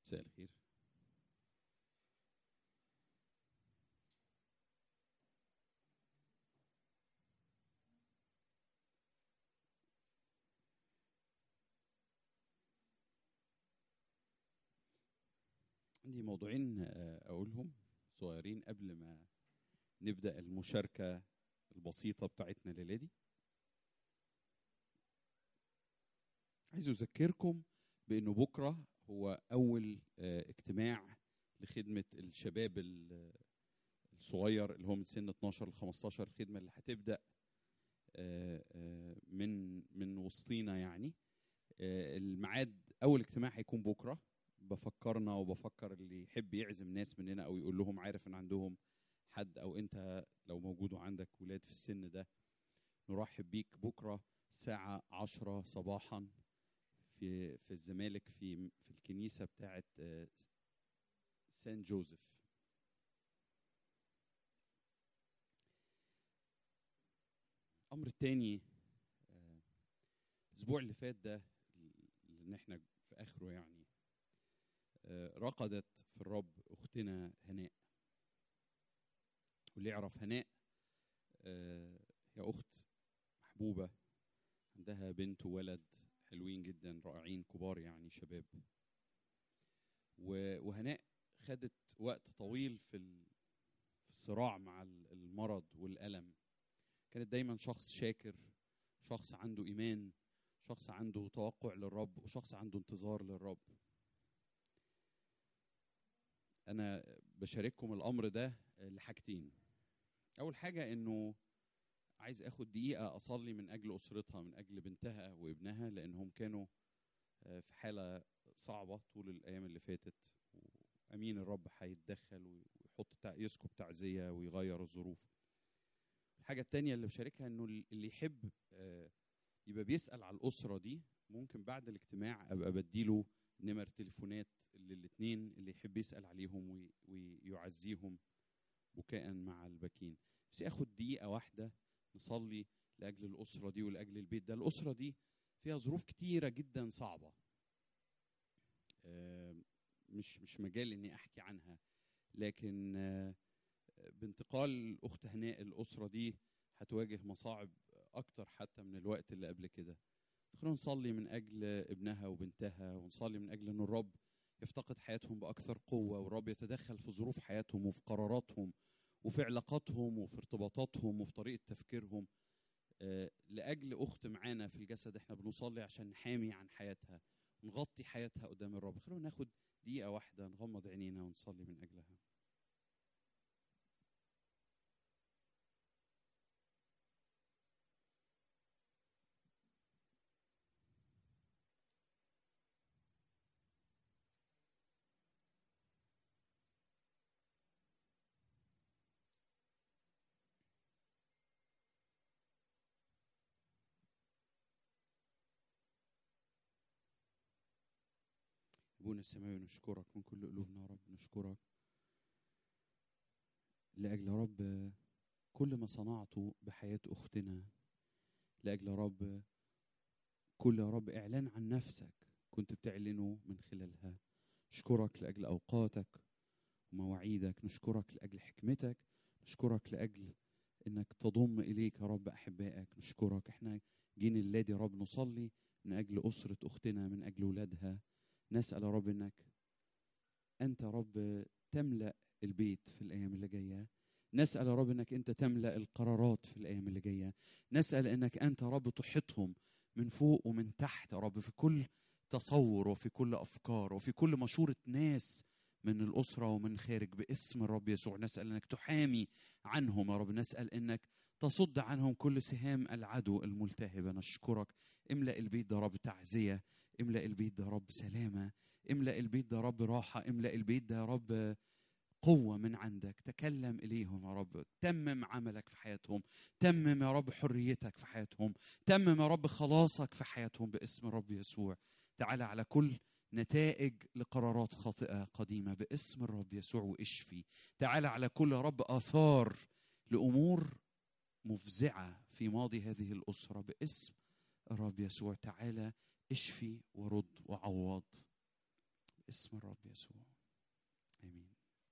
مساء الخير عندي موضوعين آه، أقولهم صغيرين قبل ما نبدأ المشاركة البسيطة بتاعتنا الليلة دي عايز أذكركم بأنه بكرة هو أول آه، اجتماع لخدمة الشباب ال- الصغير اللي هو من سن 12 ل 15 الخدمة اللي هتبدأ آه، آه، من من وسطينا يعني آه، الميعاد أول اجتماع هيكون بكرة بفكرنا وبفكر اللي يحب يعزم ناس مننا أو يقول لهم عارف إن عندهم حد أو أنت لو موجود وعندك ولاد في السن ده نرحب بيك بكرة الساعة عشرة صباحا في في الزمالك في في الكنيسة بتاعة آه، سان جوزيف الأمر التاني آه، الأسبوع اللي فات ده اللي احنا في آخره يعني آه، رقدت في الرب أختنا هناء واللي يعرف هناء آه، هي أخت محبوبة عندها بنت وولد حلوين جدا رائعين كبار يعني شباب و- وهناء خدت وقت طويل في ال- في الصراع مع ال- المرض والألم كانت دايما شخص شاكر شخص عنده إيمان شخص عنده توقع للرب وشخص عنده انتظار للرب أنا بشارككم الأمر ده لحاجتين أول حاجة إنه عايز اخد دقيقة اصلي من اجل اسرتها من اجل بنتها وابنها لانهم كانوا آه، في حالة صعبة طول الايام اللي فاتت امين الرب هيتدخل ويحط تع- يسكب تعزية ويغير الظروف الحاجة التانية اللي بشاركها انه اللي يحب آه، يبقى بيسأل على الاسرة دي ممكن بعد الاجتماع ابقى بديله نمر تليفونات للاتنين اللي يحب يسأل عليهم وي- ويعزيهم بكاء مع الباكين بس اخد دقيقة واحدة نصلي لاجل الاسره دي ولاجل البيت ده الاسره دي فيها ظروف كتيره جدا صعبه آه، مش مش مجال اني احكي عنها لكن آه، بانتقال اخت هناء الاسره دي هتواجه مصاعب اكتر حتى من الوقت اللي قبل كده خلونا نصلي من اجل ابنها وبنتها ونصلي من اجل ان الرب يفتقد حياتهم باكثر قوه والرب يتدخل في ظروف حياتهم وفي قراراتهم وفي علاقاتهم وفي ارتباطاتهم وفي طريقه تفكيرهم آه، لاجل اخت معانا في الجسد احنا بنصلي عشان نحامي عن حياتها ونغطي حياتها قدام الرب خلونا ناخد دقيقه واحده نغمض عينينا ونصلي من اجلها ابونا السماوي نشكرك من كل قلوبنا يا رب نشكرك لاجل يا رب كل ما صنعته بحياه اختنا لاجل يا رب كل يا رب اعلان عن نفسك كنت بتعلنه من خلالها نشكرك لاجل اوقاتك ومواعيدك نشكرك لاجل حكمتك نشكرك لاجل انك تضم اليك يا رب احبائك نشكرك احنا جينا الليل يا رب نصلي من اجل اسره اختنا من اجل ولادها نسال يا رب انك انت يا رب تملا البيت في الايام اللي جايه نسال يا رب انك انت تملا القرارات في الايام اللي جايه نسال انك انت يا رب تحيطهم من فوق ومن تحت يا رب في كل تصور وفي كل افكار وفي كل مشوره ناس من الاسره ومن خارج باسم الرب يسوع نسال انك تحامي عنهم يا رب نسال انك تصد عنهم كل سهام العدو الملتهبه نشكرك املا البيت ده يا رب تعزيه املا البيت ده يا رب سلامه املا البيت ده يا رب راحه املا البيت ده يا رب قوه من عندك تكلم اليهم يا رب تمم عملك في حياتهم تمم يا رب حريتك في حياتهم تمم يا رب خلاصك في حياتهم باسم الرب يسوع تعالى على كل نتائج لقرارات خاطئه قديمه باسم الرب يسوع واشفي تعالى على كل يا رب اثار لامور مفزعه في ماضي هذه الاسره باسم الرب يسوع تعالى اشفي ورد وعوض اسم الرب يسوع امين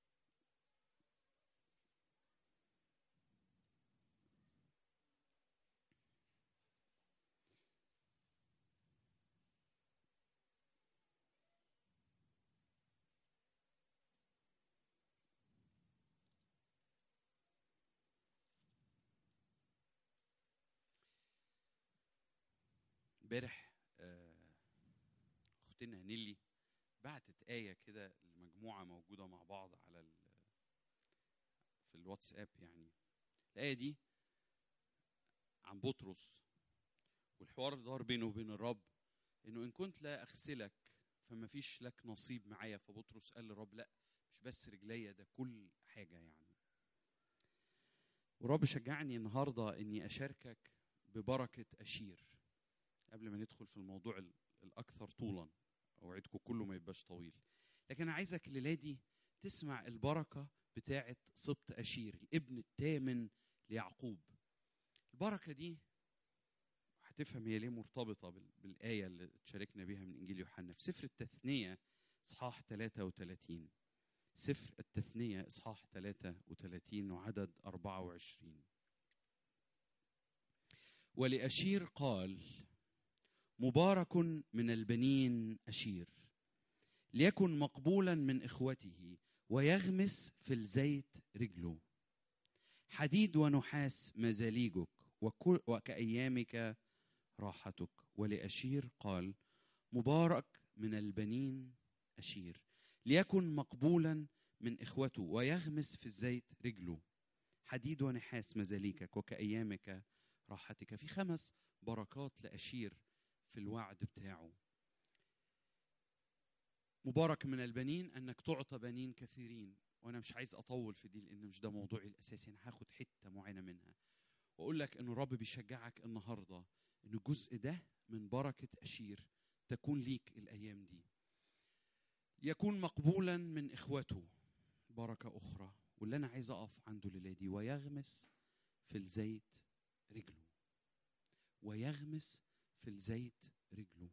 امبارح آه، اختنا نيلي بعتت آية كده لمجموعة موجودة مع بعض على ال في الواتساب يعني الآية دي عن بطرس والحوار اللي دار بينه وبين الرب انه ان كنت لا اغسلك فما فيش لك نصيب معايا فبطرس قال للرب لا مش بس رجليا ده كل حاجة يعني والرب شجعني النهارده اني اشاركك ببركة اشير قبل ما ندخل في الموضوع ال- الاكثر طولا اوعدكم كله ما يبقاش طويل لكن انا عايزك الليله دي تسمع البركه بتاعه سبط اشير الابن الثامن ليعقوب البركه دي هتفهم هي ليه مرتبطه بال- بالايه اللي تشاركنا بيها من انجيل يوحنا في سفر التثنيه اصحاح 33 سفر التثنيه اصحاح 33 وعدد 24 ولأشير قال مبارك من البنين أشير ليكن مقبولا من إخوته ويغمس في الزيت رجله حديد ونحاس مزاليجك وكل- وكأيامك راحتك ولأشير قال مبارك من البنين أشير ليكن مقبولا من إخوته ويغمس في الزيت رجله حديد ونحاس مزاليكك وكأيامك راحتك في خمس بركات لأشير في الوعد بتاعه مبارك من البنين انك تعطى بنين كثيرين وانا مش عايز اطول في دي لان مش ده موضوعي الاساسي انا هاخد حته معينه منها واقول لك ان الرب بيشجعك النهارده ان الجزء ده من بركه اشير تكون ليك الايام دي يكون مقبولا من اخوته بركه اخرى واللي انا عايز اقف عنده الليله دي ويغمس في الزيت رجله ويغمس في الزيت رجله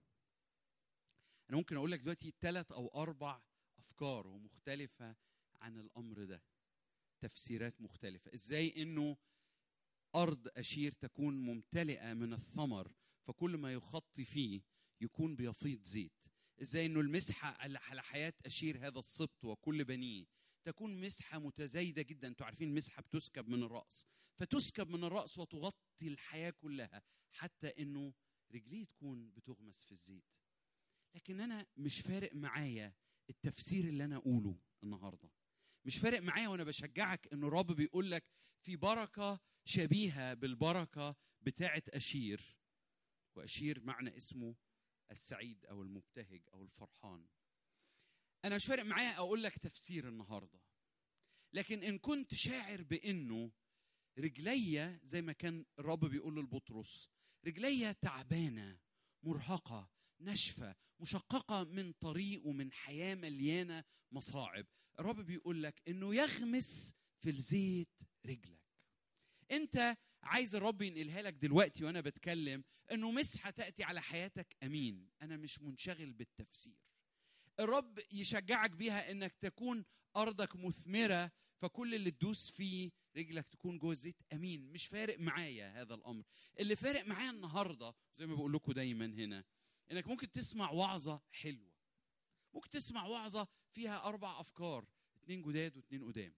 انا ممكن اقول لك دلوقتي ثلاث او اربع افكار ومختلفه عن الامر ده تفسيرات مختلفه ازاي انه ارض اشير تكون ممتلئه من الثمر فكل ما يخطي فيه يكون بيفيض زيت ازاي انه المسحه اللي على حياه اشير هذا السبط وكل بنيه تكون مسحه متزايده جدا انتوا عارفين المسحه بتسكب من الراس فتسكب من الراس وتغطي الحياه كلها حتى انه رجليه تكون بتغمس في الزيت لكن انا مش فارق معايا التفسير اللي انا اقوله النهارده مش فارق معايا وانا بشجعك ان الرب بيقول لك في بركه شبيهه بالبركه بتاعه اشير واشير معنى اسمه السعيد او المبتهج او الفرحان انا مش فارق معايا اقول لك تفسير النهارده لكن ان كنت شاعر بانه رجليا زي ما كان الرب بيقول للبطرس رجليا تعبانه مرهقه ناشفه مشققه من طريق ومن حياه مليانه مصاعب الرب بيقول لك انه يغمس في الزيت رجلك انت عايز الرب ينقلها لك دلوقتي وانا بتكلم انه مسحه تاتي على حياتك امين انا مش منشغل بالتفسير الرب يشجعك بيها انك تكون ارضك مثمره فكل اللي تدوس فيه رجلك تكون جوه الزيت امين مش فارق معايا هذا الامر اللي فارق معايا النهارده زي ما بقول لكم دايما هنا انك ممكن تسمع وعظه حلوه ممكن تسمع وعظه فيها اربع افكار اتنين جداد واتنين قدام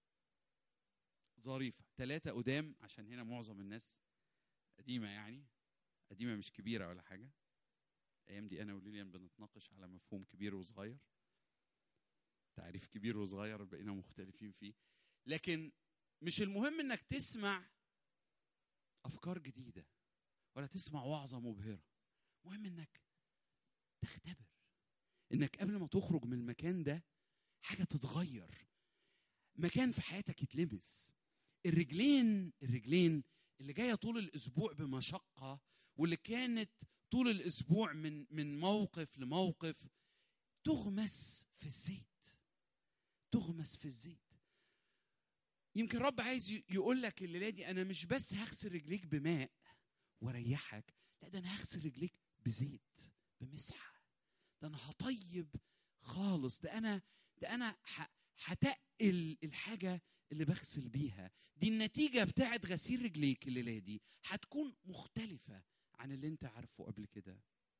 ظريفه ثلاثه قدام عشان هنا معظم الناس قديمه يعني قديمه مش كبيره ولا حاجه الايام دي انا وليليان بنتناقش على مفهوم كبير وصغير تعريف كبير وصغير بقينا مختلفين فيه لكن مش المهم انك تسمع افكار جديده ولا تسمع وعظه مبهره مهم انك تختبر انك قبل ما تخرج من المكان ده حاجه تتغير مكان في حياتك يتلمس الرجلين الرجلين اللي جايه طول الاسبوع بمشقه واللي كانت طول الاسبوع من من موقف لموقف تغمس في الزيت تغمس في الزيت يمكن رب عايز ي- يقول لك الليله دي انا مش بس هغسل رجليك بماء واريحك لا ده انا هغسل رجليك بزيت بمسحه ده انا هطيب خالص ده انا ده انا ح- هتقل الحاجه اللي بغسل بيها دي النتيجه بتاعت غسيل رجليك الليله دي هتكون مختلفه عن اللي انت عارفه قبل كده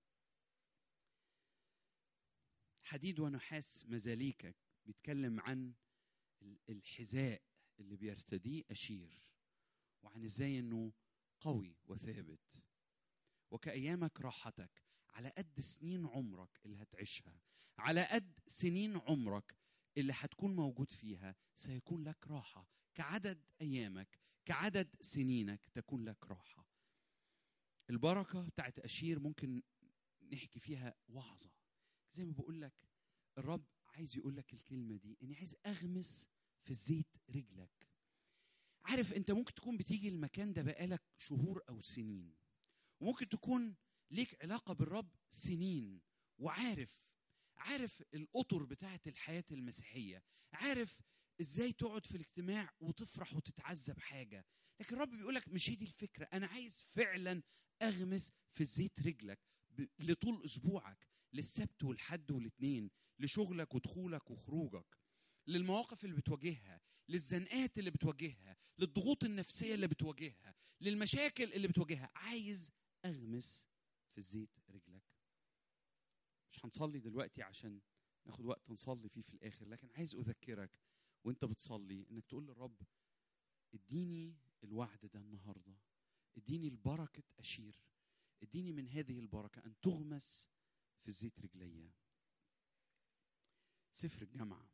حديد ونحاس مزاليكك بيتكلم عن ال- الحذاء اللي بيرتديه أشير وعن ازاي انه قوي وثابت وكأيامك راحتك على قد سنين عمرك اللي هتعيشها على قد سنين عمرك اللي هتكون موجود فيها سيكون لك راحة كعدد أيامك كعدد سنينك تكون لك راحة البركة بتاعت أشير ممكن نحكي فيها وعظة زي ما بقول لك الرب عايز يقول لك الكلمة دي إني عايز أغمس في زيت رجلك عارف أنت ممكن تكون بتيجي المكان ده بقالك شهور أو سنين وممكن تكون ليك علاقة بالرب سنين وعارف عارف الأطر بتاعت الحياة المسيحية عارف ازاي تقعد في الاجتماع وتفرح وتتعذب حاجة لكن الرب بيقولك مش هي دي الفكرة أنا عايز فعلا أغمس في زيت رجلك ب- لطول أسبوعك للسبت والحد والاثنين لشغلك ودخولك وخروجك للمواقف اللي بتواجهها للزنقات اللي بتواجهها للضغوط النفسية اللي بتواجهها للمشاكل اللي بتواجهها عايز أغمس في زيت رجلك مش هنصلي دلوقتي عشان ناخد وقت نصلي فيه في الآخر لكن عايز أذكرك وانت بتصلي انك تقول للرب اديني الوعد ده النهارده اديني البركة أشير اديني من هذه البركة أن تغمس في زيت رجليا سفر الجامعة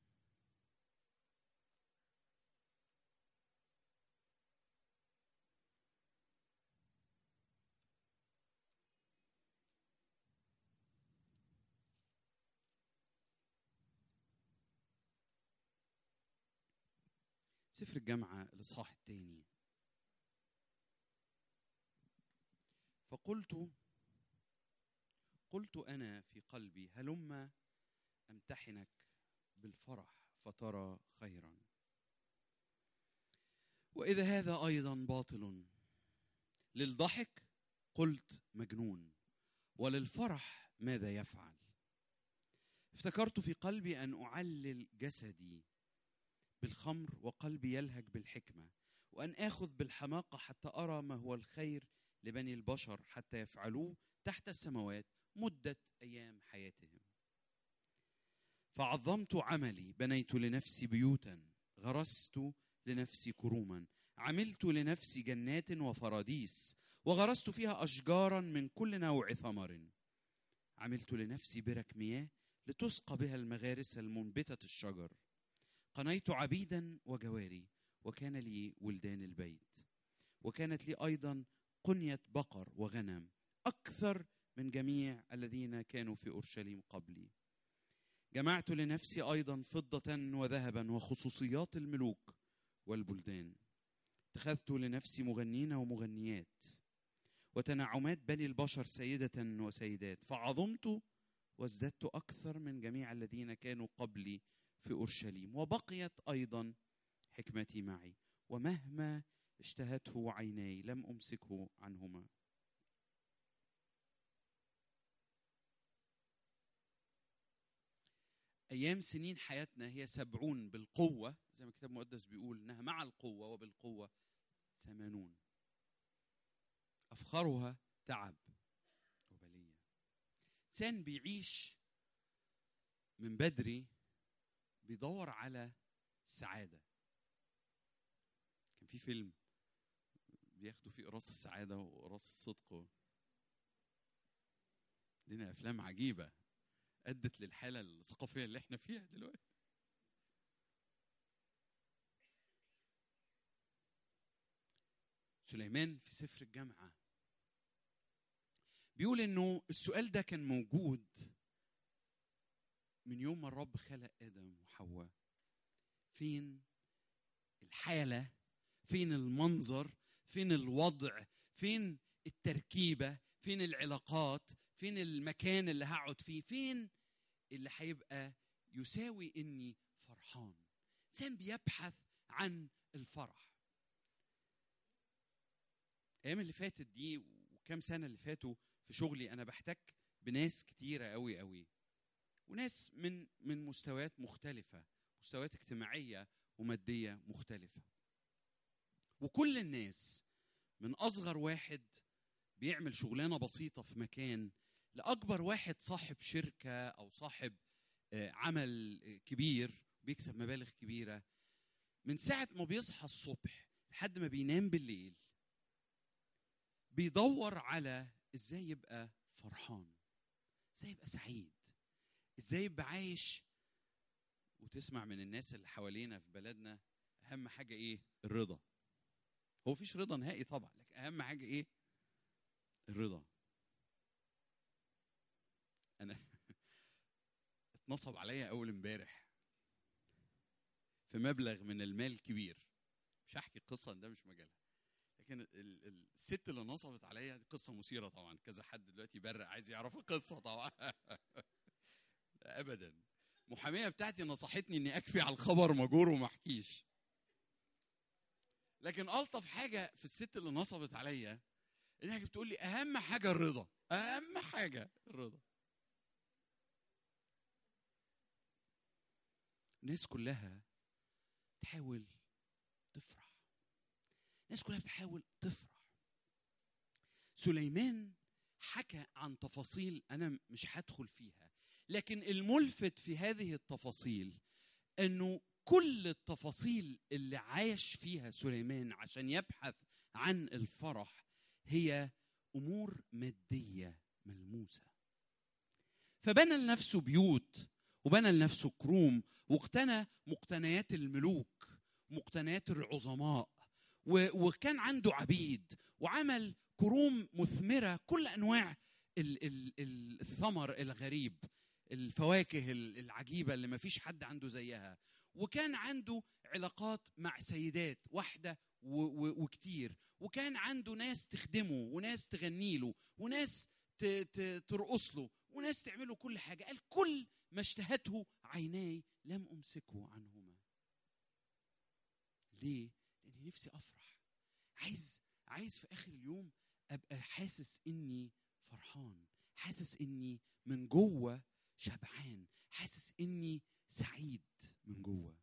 سفر الجامعة الإصحاح الثاني فقلت قلت أنا في قلبي هلم أمتحنك بالفرح فترى خيرا وإذا هذا أيضا باطل للضحك قلت مجنون وللفرح ماذا يفعل افتكرت في قلبي أن أعلل جسدي بالخمر وقلبي يلهج بالحكمة وأن آخذ بالحماقة حتى أرى ما هو الخير لبني البشر حتى يفعلوه تحت السماوات مدة أيام حياتهم فعظمت عملي بنيت لنفسي بيوتا غرست لنفسي كروما عملت لنفسي جنات وفراديس وغرست فيها أشجارا من كل نوع ثمر عملت لنفسي برك مياه لتسقى بها المغارس المنبتة الشجر قنيت عبيدا وجواري وكان لي ولدان البيت وكانت لي ايضا قنيه بقر وغنم اكثر من جميع الذين كانوا في اورشليم قبلي جمعت لنفسي ايضا فضه وذهبا وخصوصيات الملوك والبلدان اتخذت لنفسي مغنين ومغنيات وتنعمات بني البشر سيده وسيدات فعظمت وازددت اكثر من جميع الذين كانوا قبلي في اورشليم وبقيت ايضا حكمتي معي ومهما اشتهته عيناي لم امسكه عنهما ايام سنين حياتنا هي سبعون بالقوه زي ما الكتاب المقدس بيقول انها مع القوه وبالقوه ثمانون افخرها تعب وبليه انسان بيعيش من بدري بيدور على السعادة كان في فيلم بياخدوا فيه قراص السعادة وقراص الصدق لنا أفلام عجيبة أدت للحالة الثقافية اللي احنا فيها دلوقتي سليمان في سفر الجامعة بيقول انه السؤال ده كان موجود من يوم ما الرب خلق ادم وحواء فين الحاله فين المنظر فين الوضع فين التركيبه فين العلاقات فين المكان اللي هقعد فيه فين اللي هيبقى يساوي اني فرحان انسان بيبحث عن الفرح الايام اللي فاتت دي وكام سنه اللي فاتوا في شغلي انا بحتك بناس كتيره قوي قوي وناس من من مستويات مختلفه مستويات اجتماعيه وماديه مختلفه وكل الناس من اصغر واحد بيعمل شغلانه بسيطه في مكان لاكبر واحد صاحب شركه او صاحب آه، عمل آه، كبير بيكسب مبالغ كبيره من ساعه ما بيصحى الصبح لحد ما بينام بالليل بيدور على ازاي يبقى فرحان ازاي يبقى سعيد ازاي يبقى عايش وتسمع من الناس اللي حوالينا في بلدنا اهم حاجه ايه الرضا هو مفيش رضا نهائي طبعا لكن اهم حاجه ايه الرضا انا اتنصب عليا اول امبارح في مبلغ من المال كبير مش هحكي القصه ده مش مجالها لكن ال- ال- الست اللي نصبت عليا دي قصه مثيره طبعا كذا حد دلوقتي يبرق عايز يعرف القصه طبعا لا ابدا المحاميه بتاعتي نصحتني اني اكفي على الخبر مجور وما احكيش لكن الطف حاجه في الست اللي نصبت عليا انها كانت بتقول لي اهم حاجه الرضا اهم حاجه الرضا الناس كلها تحاول تفرح الناس كلها بتحاول تفرح سليمان حكى عن تفاصيل انا مش هدخل فيها لكن الملفت في هذه التفاصيل انه كل التفاصيل اللي عاش فيها سليمان عشان يبحث عن الفرح هي امور ماديه ملموسه فبنى لنفسه بيوت وبنى لنفسه كروم واقتنى مقتنيات الملوك مقتنيات العظماء و- وكان عنده عبيد وعمل كروم مثمره كل انواع ال- ال- ال- الثمر الغريب الفواكه ال- العجيبه اللي ما فيش حد عنده زيها وكان عنده علاقات مع سيدات واحده و- و- وكتير وكان عنده ناس تخدمه وناس تغني له وناس ت- ت- ترقص له وناس تعمل له كل حاجه قال كل ما اشتهته عيناي لم امسكه عنهما ليه لاني نفسي افرح عايز عايز في اخر اليوم ابقى حاسس اني فرحان حاسس اني من جوه شبعان حاسس اني سعيد من جوه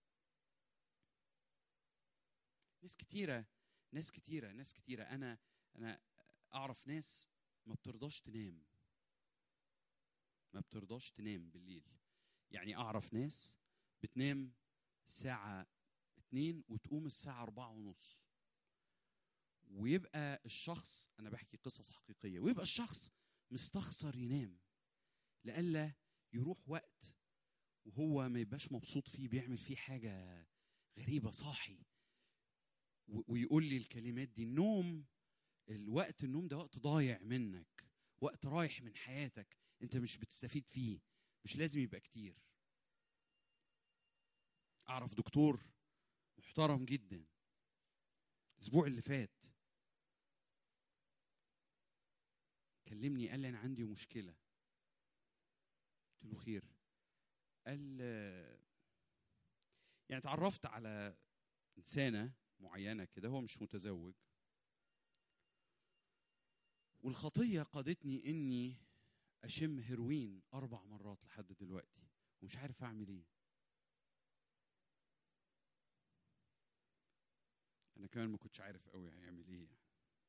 ناس كتيره ناس كتيره ناس كتيره انا انا اعرف ناس ما بترضاش تنام ما بترضاش تنام بالليل يعني اعرف ناس بتنام الساعه اتنين وتقوم الساعه أربعة ونص ويبقى الشخص انا بحكي قصص حقيقيه ويبقى الشخص مستخسر ينام لئلا يروح وقت وهو ما يبقاش مبسوط فيه بيعمل فيه حاجه غريبه صاحي و- ويقول لي الكلمات دي النوم الوقت النوم ده وقت ضايع منك وقت رايح من حياتك انت مش بتستفيد فيه مش لازم يبقى كتير اعرف دكتور محترم جدا الاسبوع اللي فات كلمني قال لي انا عندي مشكله قلت له خير قال آه، يعني اتعرفت على انسانه معينه كده هو مش متزوج والخطيه قادتني اني اشم هيروين اربع مرات لحد دلوقتي ومش عارف اعمل ايه انا كمان ما كنتش عارف قوي هيعمل ايه يعني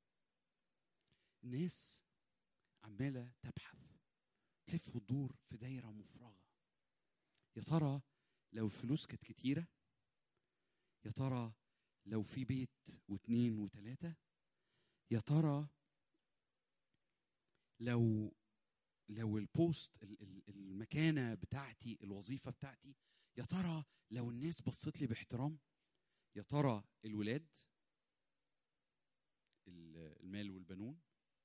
الناس عماله تبحث تلف وتدور في دايره مفرغه يا ترى لو الفلوس كانت كتيره يا ترى لو في بيت واتنين وتلاته يا ترى لو لو البوست ال- ال- المكانه بتاعتي الوظيفه بتاعتي يا ترى لو الناس بصت لي باحترام يا ترى الولاد ال- المال والبنون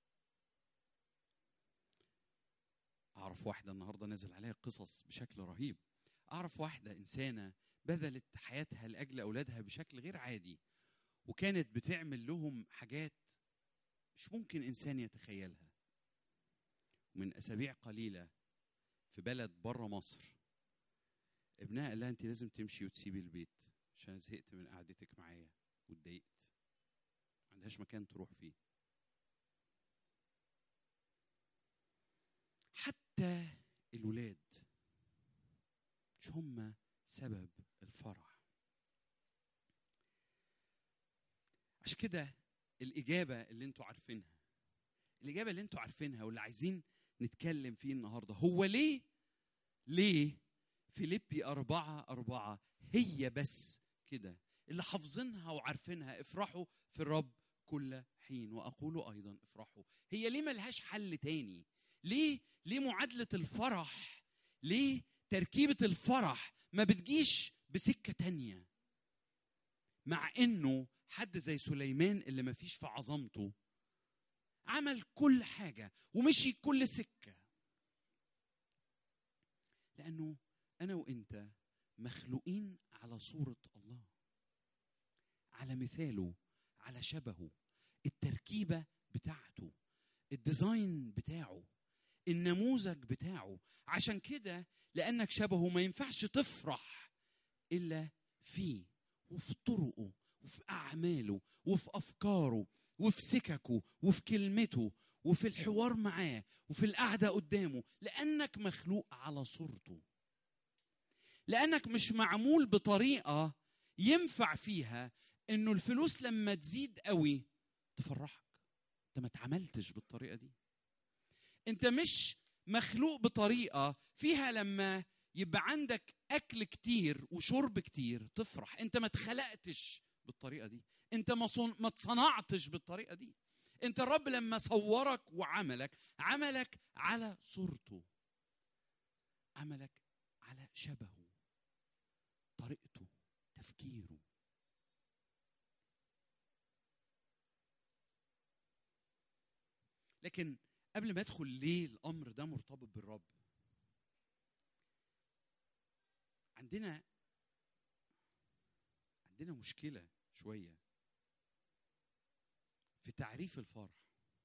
اعرف واحده النهارده نازل عليها قصص بشكل رهيب اعرف واحده انسانه بذلت حياتها لاجل اولادها بشكل غير عادي وكانت بتعمل لهم حاجات مش ممكن انسان يتخيلها من اسابيع قليله في بلد بره مصر ابنها قال لها انت لازم تمشي وتسيبي البيت عشان زهقت من قعدتك معايا واتضايقت ما عندهاش مكان تروح فيه حتى الولاد مش هم سبب الفرح عشان كده الإجابة اللي انتوا عارفينها الإجابة اللي انتوا عارفينها واللي عايزين نتكلم فيه النهاردة هو ليه ليه فيليبي أربعة أربعة هي بس كده اللي حافظينها وعارفينها افرحوا في الرب كل حين وأقول أيضا افرحوا هي ليه ملهاش حل تاني ليه ليه معادلة الفرح ليه تركيبة الفرح ما بتجيش بسكة تانية مع انه حد زي سليمان اللي ما فيش في عظمته عمل كل حاجة ومشي كل سكة لأنه أنا وأنت مخلوقين على صورة الله على مثاله على شبهه التركيبة بتاعته الديزاين بتاعه النموذج بتاعه عشان كده لأنك شبهه ما ينفعش تفرح إلا فيه وفي طرقه وفي أعماله وفي أفكاره وفي سككه وفي كلمته وفي الحوار معاه وفي القعدة قدامه لأنك مخلوق على صورته لأنك مش معمول بطريقة ينفع فيها إنه الفلوس لما تزيد قوي تفرحك أنت ما اتعملتش بالطريقة دي أنت مش مخلوق بطريقة فيها لما يبقى عندك أكل كتير وشرب كتير تفرح أنت ما اتخلقتش بالطريقة دي انت ما صن... ما اتصنعتش بالطريقه دي انت الرب لما صورك وعملك عملك على صورته عملك على شبهه طريقته تفكيره لكن قبل ما ادخل ليه الامر ده مرتبط بالرب عندنا عندنا مشكله شويه في تعريف الفرح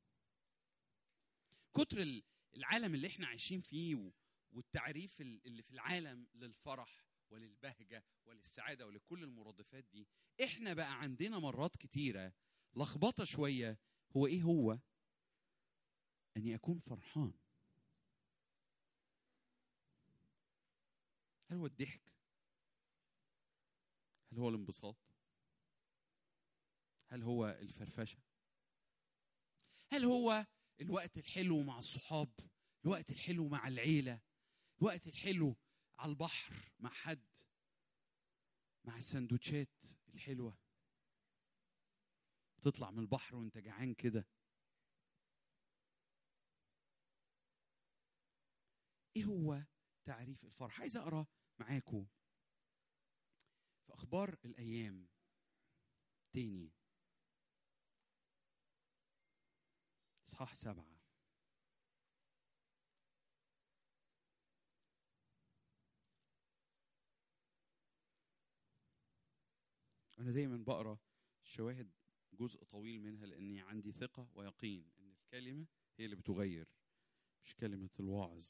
كتر العالم اللي احنا عايشين فيه والتعريف اللي في العالم للفرح وللبهجة وللسعادة ولكل المرادفات دي احنا بقى عندنا مرات كتيرة لخبطة شوية هو ايه هو اني اكون فرحان هل هو الضحك هل هو الانبساط هل هو الفرفشه هل هو الوقت الحلو مع الصحاب الوقت الحلو مع العيله الوقت الحلو على البحر مع حد مع السندوتشات الحلوه تطلع من البحر وانت جعان كده ايه هو تعريف الفرح عايز اقرا معاكم في اخبار الايام تاني اصحاح سبعه انا دايما بقرا الشواهد جزء طويل منها لاني عندي ثقه ويقين ان الكلمه هي اللي بتغير مش كلمه الواعظ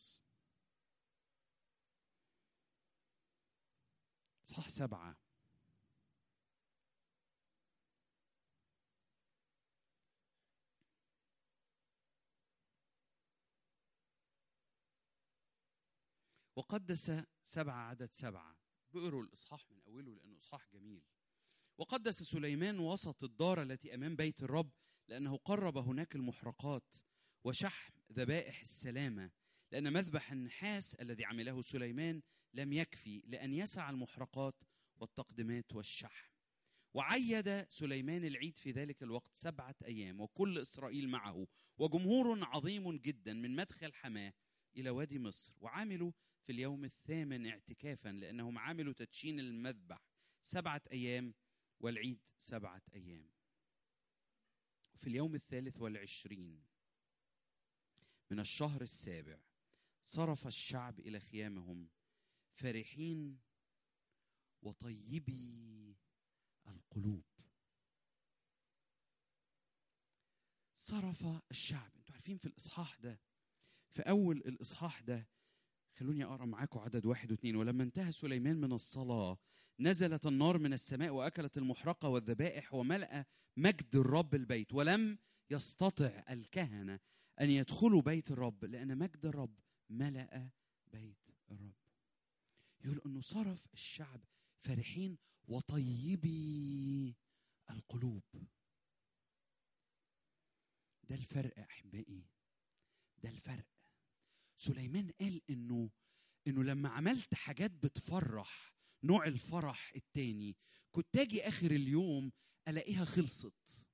اصحاح سبعه وقدس سبعة عدد سبعة بقروا الإصحاح من أوله لأنه إصحاح جميل وقدس سليمان وسط الدار التي أمام بيت الرب لأنه قرب هناك المحرقات وشحم ذبائح السلامة لأن مذبح النحاس الذي عمله سليمان لم يكفي لأن يسع المحرقات والتقدمات والشحم وعيد سليمان العيد في ذلك الوقت سبعة أيام وكل إسرائيل معه وجمهور عظيم جدا من مدخل حماه إلى وادي مصر وعملوا في اليوم الثامن اعتكافا لأنهم عملوا تدشين المذبح سبعة أيام والعيد سبعة أيام وفي اليوم الثالث والعشرين من الشهر السابع صرف الشعب إلى خيامهم فرحين وطيبي القلوب صرف الشعب انتوا عارفين في الإصحاح ده في أول الإصحاح ده خلوني أقرأ معاكم عدد واحد واثنين ولما انتهى سليمان من الصلاة نزلت النار من السماء وأكلت المحرقة والذبائح وملأ مجد الرب البيت ولم يستطع الكهنة أن يدخلوا بيت الرب لأن مجد الرب ملأ بيت الرب يقول انه صرف الشعب فرحين وطيبي القلوب ده الفرق احبائي ده الفرق سليمان قال انه انه لما عملت حاجات بتفرح نوع الفرح التاني كنت اجي اخر اليوم الاقيها خلصت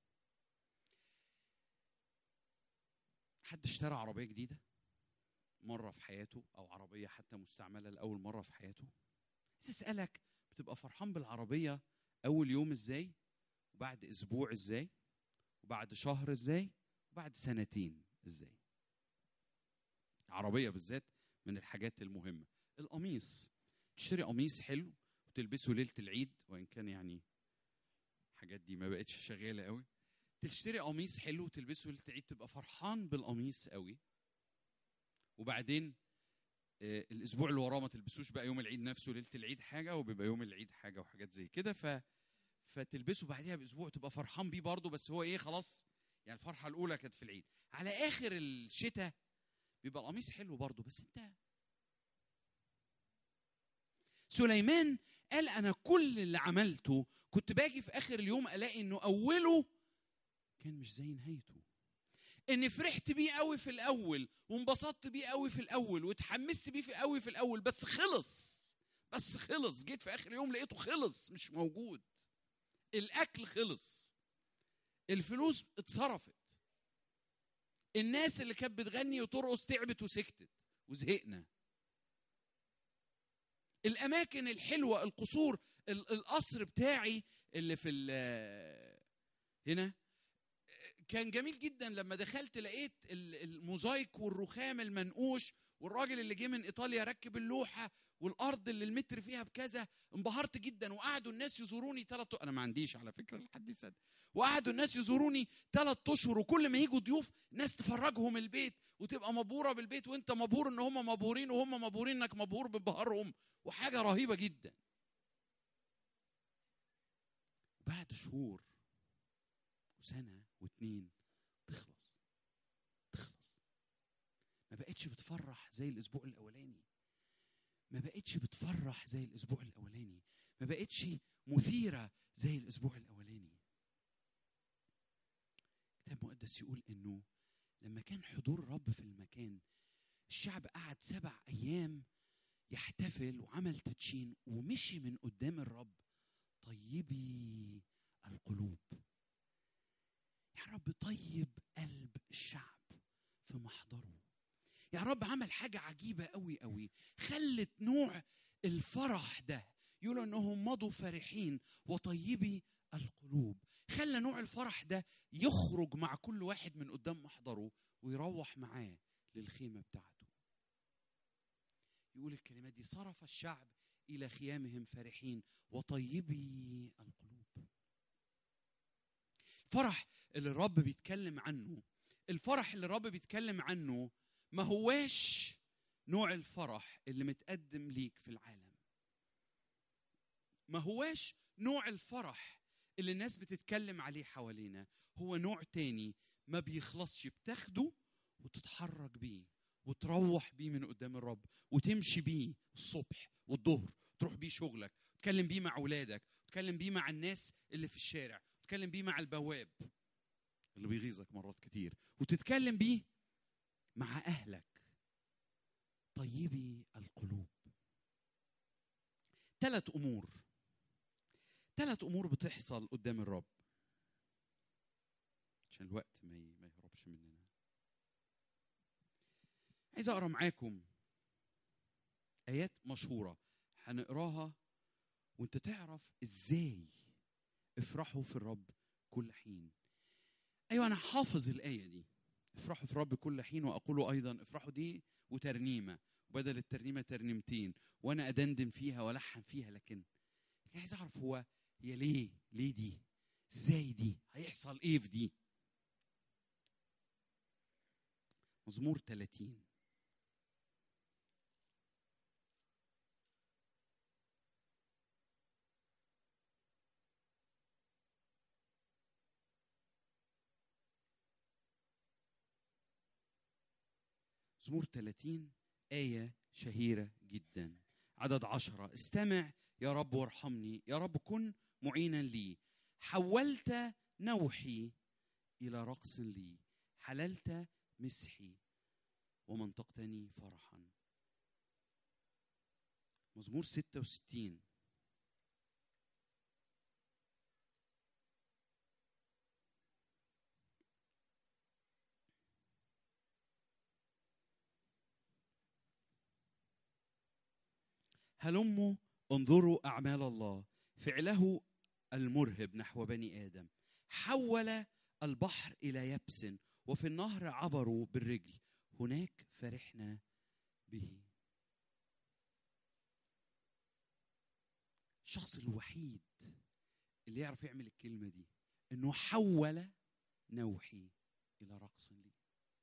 حد اشترى عربيه جديده مره في حياته او عربيه حتى مستعمله لاول مره في حياته عايز اسالك بتبقى فرحان بالعربيه اول يوم ازاي وبعد اسبوع ازاي وبعد شهر ازاي وبعد سنتين ازاي عربيه بالذات من الحاجات المهمه القميص تشتري قميص حلو وتلبسه ليله العيد وان كان يعني الحاجات دي ما بقتش شغاله قوي تشتري قميص حلو وتلبسه ليله العيد تبقى فرحان بالقميص قوي وبعدين آه، الاسبوع اللي وراه ما تلبسوش بقى يوم العيد نفسه ليله العيد حاجه وبيبقى يوم العيد حاجه وحاجات زي كده ف فتلبسه بعديها باسبوع تبقى فرحان بيه برضه بس هو ايه خلاص يعني الفرحه الاولى كانت في العيد على اخر الشتاء بيبقى القميص حلو برضه بس انت سليمان قال انا كل اللي عملته كنت باجي في اخر اليوم الاقي انه اوله كان مش زي نهايته اني فرحت بيه قوي في الاول وانبسطت بيه قوي في الاول واتحمست بيه في قوي في الاول بس خلص بس خلص جيت في اخر يوم لقيته خلص مش موجود الاكل خلص الفلوس اتصرفت الناس اللي كانت بتغني وترقص تعبت وسكتت وزهقنا الاماكن الحلوه القصور ال- القصر بتاعي اللي في ال- هنا كان جميل جدا لما دخلت لقيت ال- الموزايك والرخام المنقوش والراجل اللي جه من ايطاليا ركب اللوحه والارض اللي المتر فيها بكذا انبهرت جدا وقعدوا الناس يزوروني ثلاث انا ما عنديش على فكره لحد يصدق وقعدوا الناس يزوروني ثلاث اشهر وكل ما يجوا ضيوف ناس تفرجهم البيت وتبقى مبهوره بالبيت وانت مبهور ان هم مبهورين وهم مبهورين انك مبهور بانبهارهم وحاجه رهيبه جدا بعد شهور وسنه واتنين تخلص تخلص ما بقتش بتفرح زي الاسبوع الاولاني ما بقتش بتفرح زي الاسبوع الاولاني ما بقتش مثيره زي الاسبوع الاولاني كتاب مقدس يقول انه لما كان حضور الرب في المكان الشعب قعد سبع ايام يحتفل وعمل تدشين ومشي من قدام الرب طيبي القلوب يا رب طيب قلب الشعب في محضره يا رب عمل حاجة عجيبة قوي قوي خلت نوع الفرح ده يقولوا انهم مضوا فرحين وطيبي القلوب خلى نوع الفرح ده يخرج مع كل واحد من قدام محضره ويروح معاه للخيمة بتاعته يقول الكلمات دي صرف الشعب إلى خيامهم فرحين وطيبي القلوب الفرح اللي الرب بيتكلم عنه الفرح اللي الرب بيتكلم عنه ما هواش نوع الفرح اللي متقدم ليك في العالم ما هواش نوع الفرح اللي الناس بتتكلم عليه حوالينا هو نوع تاني ما بيخلصش بتاخده وتتحرك بيه وتروح بيه من قدام الرب وتمشي بيه الصبح والظهر تروح بيه شغلك تتكلم بيه مع اولادك تتكلم بيه مع الناس اللي في الشارع تتكلم بيه مع البواب اللي بيغيظك مرات كتير وتتكلم بيه مع اهلك طيبي القلوب ثلاث امور ثلاث امور بتحصل قدام الرب عشان الوقت ما ي- ما يهربش مننا عايز اقرا معاكم ايات مشهوره هنقراها وانت تعرف ازاي افرحوا في الرب كل حين ايوه انا حافظ الايه دي افرحوا في الرب كل حين واقول ايضا افرحوا دي وترنيمه وبدل الترنيمه ترنيمتين وانا ادندن فيها والحن فيها لكن لكن عايز اعرف هو هي ليه ليه دي ازاي دي هيحصل ايه في دي مزمور 30 مزمور 30 آية شهيرة جدا عدد عشرة استمع يا رب وارحمني يا رب كن معينا لي حولت نوحي إلى رقص لي حللت مسحي ومنطقتني فرحا مزمور 66 هلموا انظروا أعمال الله فعله المرهب نحو بني آدم حول البحر إلى يبس وفي النهر عبروا بالرجل هناك فرحنا به الشخص الوحيد اللي يعرف يعمل الكلمة دي انه حول نوحي الى رقص لي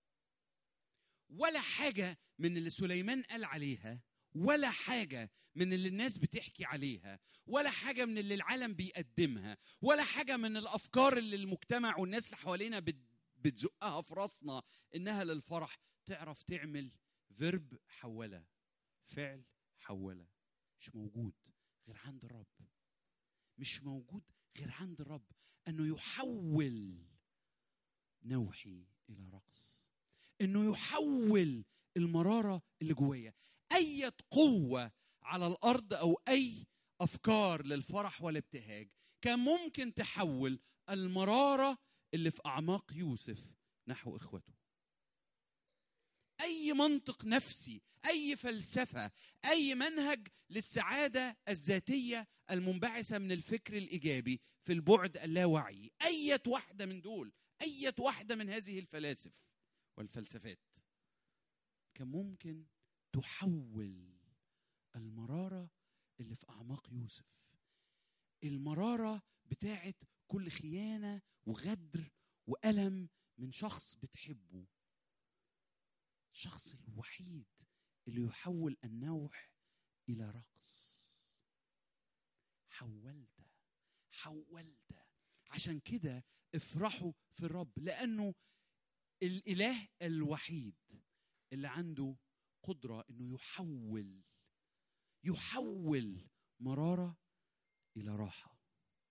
ولا حاجة من اللي سليمان قال عليها ولا حاجة من اللي الناس بتحكي عليها ولا حاجة من اللي العالم بيقدمها ولا حاجة من الأفكار اللي المجتمع والناس اللي حوالينا بت- بتزقها في راسنا إنها للفرح تعرف تعمل فيرب حولة فعل حولة مش موجود غير عند الرب مش موجود غير عند الرب أنه يحول نوحي إلى رقص انه يحول المراره اللي جوايا اي قوه على الارض او اي افكار للفرح والابتهاج كان ممكن تحول المراره اللي في اعماق يوسف نحو اخوته اي منطق نفسي اي فلسفه اي منهج للسعاده الذاتيه المنبعثه من الفكر الايجابي في البعد اللاواعي اية واحده من دول اية واحده من هذه الفلاسف والفلسفات كان ممكن تحول المرارة اللي في أعماق يوسف المرارة بتاعت كل خيانة وغدر وألم من شخص بتحبه الشخص الوحيد اللي يحول النوح إلى رقص حولت حولت عشان كده افرحوا في الرب لأنه الاله الوحيد اللي عنده قدره انه يحول يحول مراره الى راحه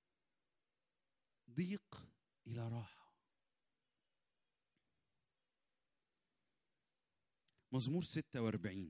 ضيق الى راحه مزمور 46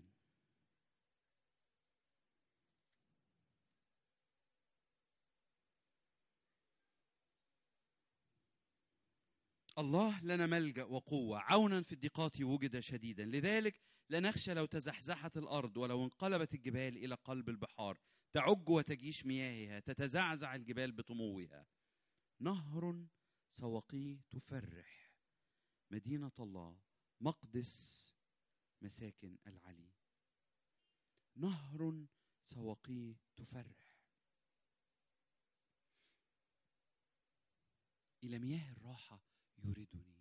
الله لنا ملجا وقوه عونا في الضيقات وجد شديدا لذلك لا نخشى لو تزحزحت الارض ولو انقلبت الجبال الى قلب البحار تعج وتجيش مياهها تتزعزع الجبال بطموها نهر سواقيه تفرح مدينه الله مقدس مساكن العلي نهر سواقيه تفرح الى مياه الراحه يوردني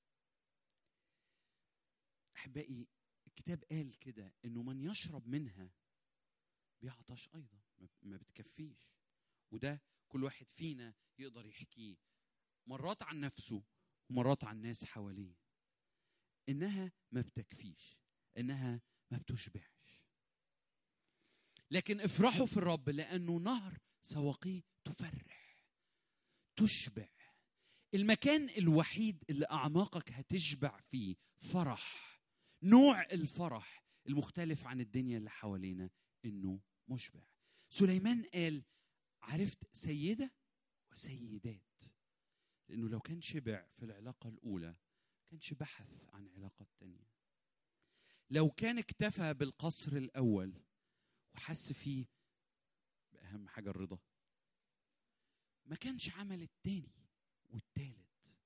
احبائي الكتاب قال كده انه من يشرب منها بيعطش ايضا ما- ما بتكفيش وده كل واحد فينا يقدر يحكيه مرات عن نفسه ومرات عن ناس حواليه انها ما بتكفيش انها ما بتشبعش لكن افرحوا في الرب لانه نهر سواقيه تفرح تشبع المكان الوحيد اللي اعماقك هتشبع فيه فرح نوع الفرح المختلف عن الدنيا اللي حوالينا انه مشبع سليمان قال عرفت سيده وسيدات لانه لو كان شبع في العلاقه الاولى كانش بحث عن علاقه تانية لو كان اكتفى بالقصر الاول وحس فيه باهم حاجه الرضا ما كانش عمل التاني والتالت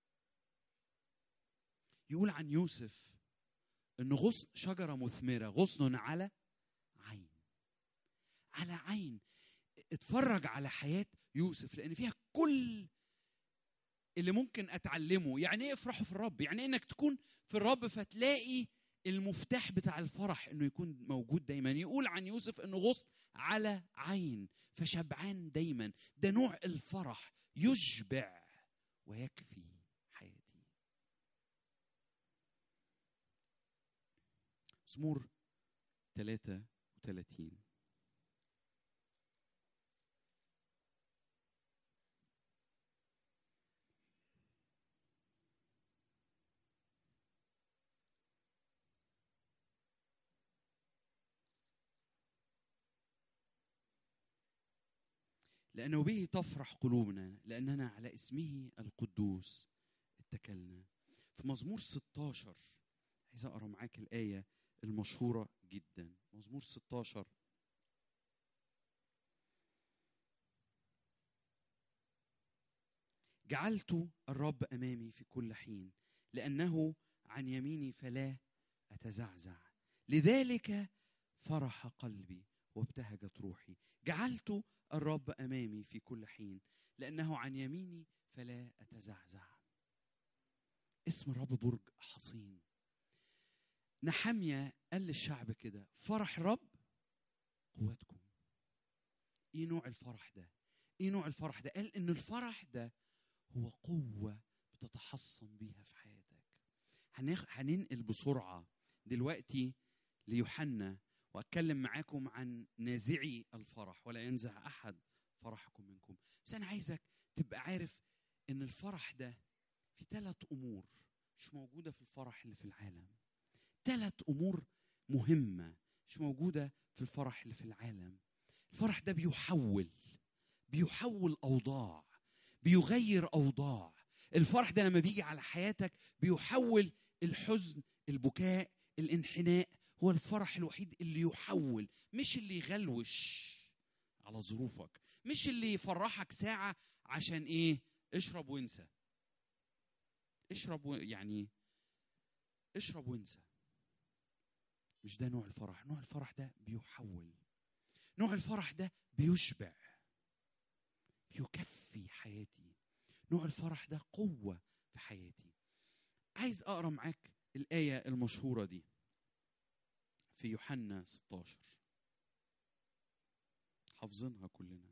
يقول عن يوسف ان غصن شجره مثمره غصن على عين على عين اتفرج على حياه يوسف لان فيها كل اللي ممكن اتعلمه يعني ايه افرحوا في الرب يعني إيه انك تكون في الرب فتلاقي المفتاح بتاع الفرح انه يكون موجود دايما يقول عن يوسف انه غصن على عين فشبعان دايما ده نوع الفرح يشبع ويكفي حياتي مزمور 33 لأنه به تفرح قلوبنا لأننا على اسمه القدوس اتكلنا في مزمور 16 عايز أقرأ معاك الآية المشهورة جدا مزمور 16 جعلت الرب أمامي في كل حين لأنه عن يميني فلا أتزعزع لذلك فرح قلبي وابتهجت روحي جعلت الرب امامي في كل حين لانه عن يميني فلا اتزعزع اسم الرب برج حصين نحمية قال للشعب كده فرح رب قوتكم ايه نوع الفرح ده ايه نوع الفرح ده قال ان الفرح ده هو قوة بتتحصن بيها في حياتك هنخ... هننقل بسرعة دلوقتي ليوحنا واتكلم معاكم عن نازعي الفرح ولا ينزع احد فرحكم منكم بس انا عايزك تبقى عارف ان الفرح ده في ثلاث امور مش موجوده في الفرح اللي في العالم ثلاث امور مهمه مش موجوده في الفرح اللي في العالم الفرح ده بيحول بيحول اوضاع بيغير اوضاع الفرح ده لما بيجي على حياتك بيحول الحزن البكاء الانحناء هو الفرح الوحيد اللي يحول مش اللي يغلوش على ظروفك مش اللي يفرحك ساعة عشان ايه اشرب وانسى اشرب و... يعني اشرب وانسى مش ده نوع الفرح نوع الفرح ده بيحول نوع الفرح ده بيشبع بيكفي حياتي نوع الفرح ده قوة في حياتي عايز أقرأ معاك الآية المشهورة دي في يوحنا 16 حافظينها كلنا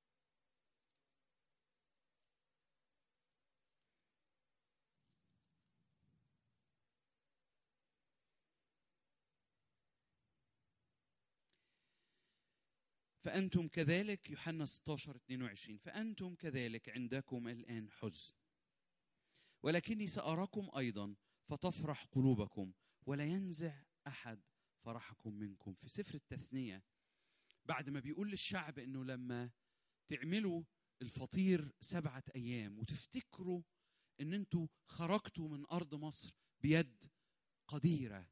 فأنتم كذلك يوحنا 16 22 فأنتم كذلك عندكم الآن حزن ولكني سأراكم أيضا فتفرح قلوبكم ولا ينزع أحد فرحكم منكم في سفر التثنية بعد ما بيقول للشعب انه لما تعملوا الفطير سبعة ايام وتفتكروا ان انتوا خرجتوا من ارض مصر بيد قديرة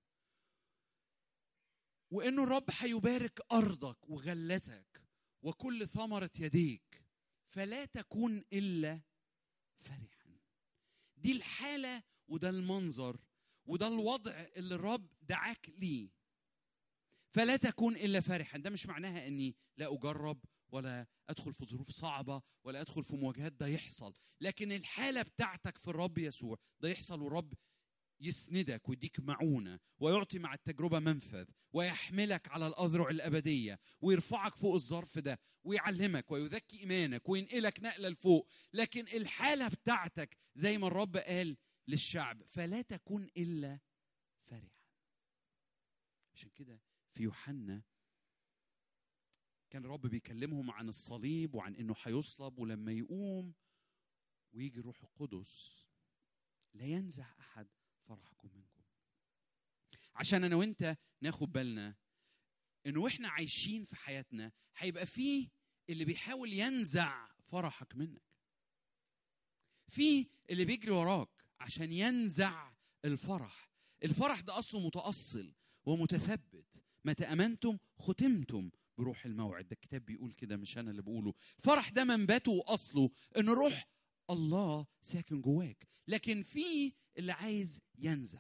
وانه الرب هيبارك ارضك وغلتك وكل ثمرة يديك فلا تكون الا فرحا دي الحالة وده المنظر وده الوضع اللي الرب دعاك ليه فلا تكون الا فرحا ده مش معناها اني لا اجرب ولا ادخل في ظروف صعبه ولا ادخل في مواجهات ده يحصل لكن الحاله بتاعتك في الرب يسوع ده يحصل والرب يسندك ويديك معونه ويعطي مع التجربه منفذ ويحملك على الاذرع الابديه ويرفعك فوق الظرف ده ويعلمك ويذكي ايمانك وينقلك نقله لفوق لكن الحاله بتاعتك زي ما الرب قال للشعب فلا تكن الا فرحا عشان كده في يوحنا كان الرب بيكلمهم عن الصليب وعن انه هيصلب ولما يقوم ويجي الروح القدس لا ينزع احد فرحكم منكم عشان انا وانت ناخد بالنا انه واحنا عايشين في حياتنا هيبقى فيه اللي بيحاول ينزع فرحك منك في اللي بيجري وراك عشان ينزع الفرح الفرح ده اصله متاصل ومتثبت متى امنتم ختمتم بروح الموعد ده الكتاب بيقول كده مش انا اللي بقوله الفرح ده منبته واصله ان روح الله ساكن جواك لكن في اللي عايز ينزع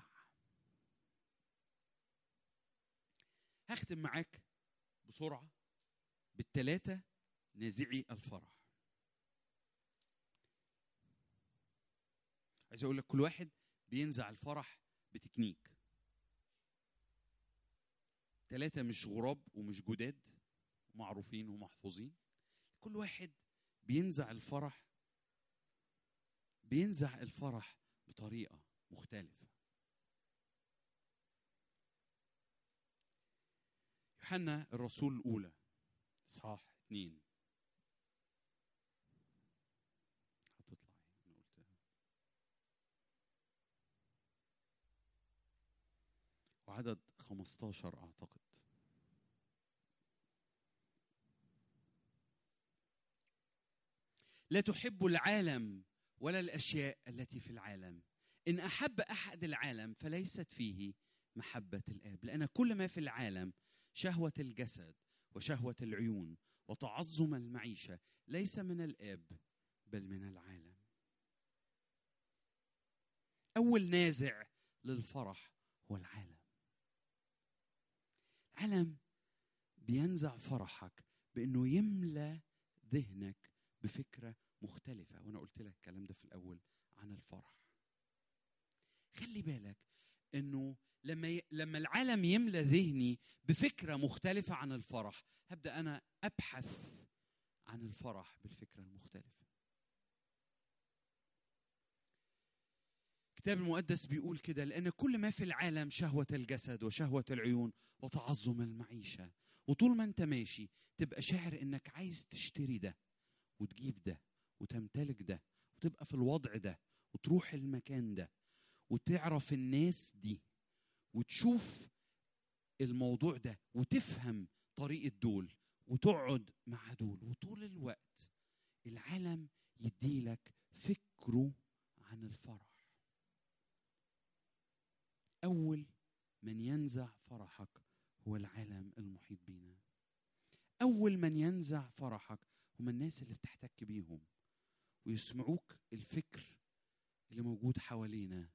هختم معاك بسرعه بالثلاثه نازعي الفرح عايز اقول لك كل واحد بينزع الفرح بتكنيك ثلاثة مش غراب ومش جداد معروفين ومحفوظين كل واحد بينزع الفرح بينزع الفرح بطريقة مختلفة يوحنا الرسول الأولى إصحاح اتنين هتطلع أنا قلتها وعدد 15 أعتقد لا تحب العالم ولا الاشياء التي في العالم ان احب احد العالم فليست فيه محبه الاب لان كل ما في العالم شهوه الجسد وشهوه العيون وتعظم المعيشه ليس من الاب بل من العالم اول نازع للفرح هو العالم العالم بينزع فرحك بانه يملى ذهنك بفكره مختلفه وانا قلت لك الكلام ده في الاول عن الفرح خلي بالك انه لما ي... لما العالم يملى ذهني بفكره مختلفه عن الفرح هبدا انا ابحث عن الفرح بالفكره المختلفه الكتاب المقدس بيقول كده لان كل ما في العالم شهوه الجسد وشهوه العيون وتعظم المعيشه وطول ما انت ماشي تبقى شاعر انك عايز تشتري ده وتجيب ده وتمتلك ده وتبقى في الوضع ده وتروح المكان ده وتعرف الناس دي وتشوف الموضوع ده وتفهم طريقة دول وتقعد مع دول وطول الوقت العالم يديلك فكره عن الفرح أول من ينزع فرحك هو العالم المحيط بينا أول من ينزع فرحك هم الناس اللي بتحتك بيهم ويسمعوك الفكر اللي موجود حوالينا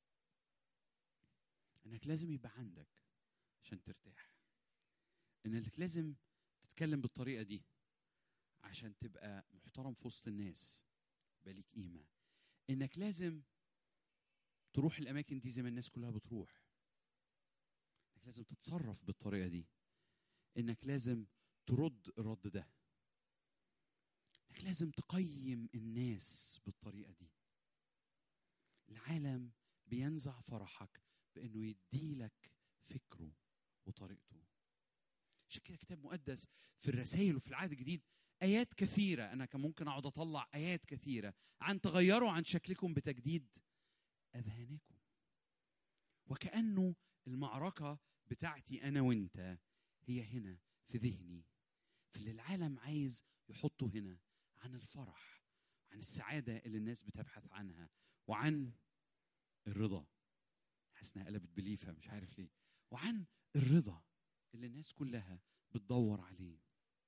انك لازم يبقى عندك عشان ترتاح انك لازم تتكلم بالطريقه دي عشان تبقى محترم في وسط الناس يبقى ليك قيمه انك لازم تروح الاماكن دي زي ما الناس كلها بتروح انك لازم تتصرف بالطريقه دي انك لازم ترد الرد ده انك لازم تقيم الناس بالطريقه دي العالم بينزع فرحك بانه يديلك فكره وطريقته عشان كده كتاب مقدس في الرسائل وفي العهد الجديد ايات كثيره انا كان ممكن اقعد اطلع ايات كثيره عن تغيروا عن شكلكم بتجديد اذهانكم وكانه المعركه بتاعتي انا وانت هي هنا في ذهني في اللي العالم عايز يحطه هنا عن الفرح عن السعاده اللي الناس بتبحث عنها وعن الرضا حاسس انها قلبت بليفه مش عارف ليه وعن الرضا اللي الناس كلها بتدور عليه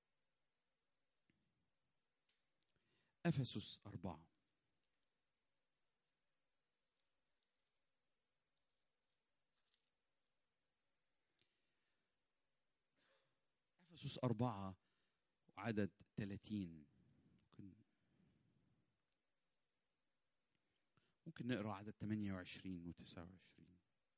افسس اربعه افسس اربعه وعدد 30 ممكن ممكن نقرا عدد 28 و 29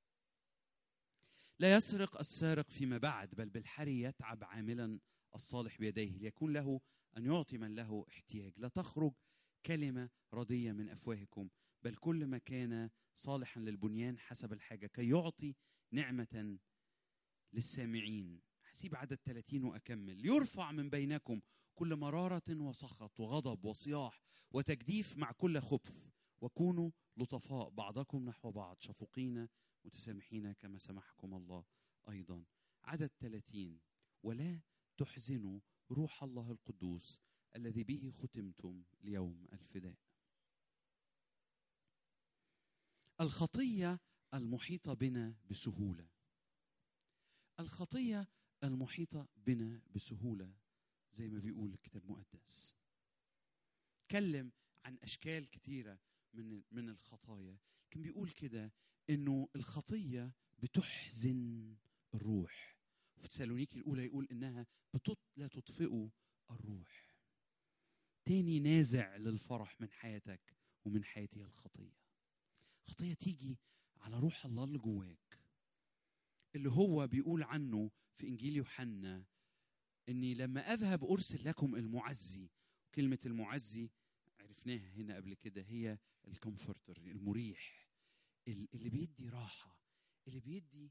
لا يسرق السارق فيما بعد بل بالحري يتعب عاملا الصالح بيديه ليكون له ان يعطي من له احتياج لا تخرج كلمه رديه من افواهكم بل كل ما كان صالحا للبنيان حسب الحاجه كي يعطي نعمه للسامعين هسيب عدد 30 واكمل يرفع من بينكم كل مراره وسخط وغضب وصياح وتجديف مع كل خبث وكونوا لطفاء بعضكم نحو بعض شفوقين متسامحين كما سمحكم الله أيضا عدد 30 ولا تحزنوا روح الله القدوس الذي به ختمتم ليوم الفداء الخطية المحيطة بنا بسهولة الخطية المحيطة بنا بسهولة زي ما بيقول الكتاب المقدس تكلم عن أشكال كثيرة من من الخطايا كان بيقول كده انه الخطيه بتحزن الروح في تسالونيكي الاولى يقول انها بتط... لا تطفئ الروح تاني نازع للفرح من حياتك ومن حياتي الخطيه خطيه تيجي على روح الله اللي جواك اللي هو بيقول عنه في انجيل يوحنا اني لما اذهب ارسل لكم المعزي كلمه المعزي عرفناها هنا قبل كده هي الكومفورتر المريح اللي بيدي راحه اللي بيدي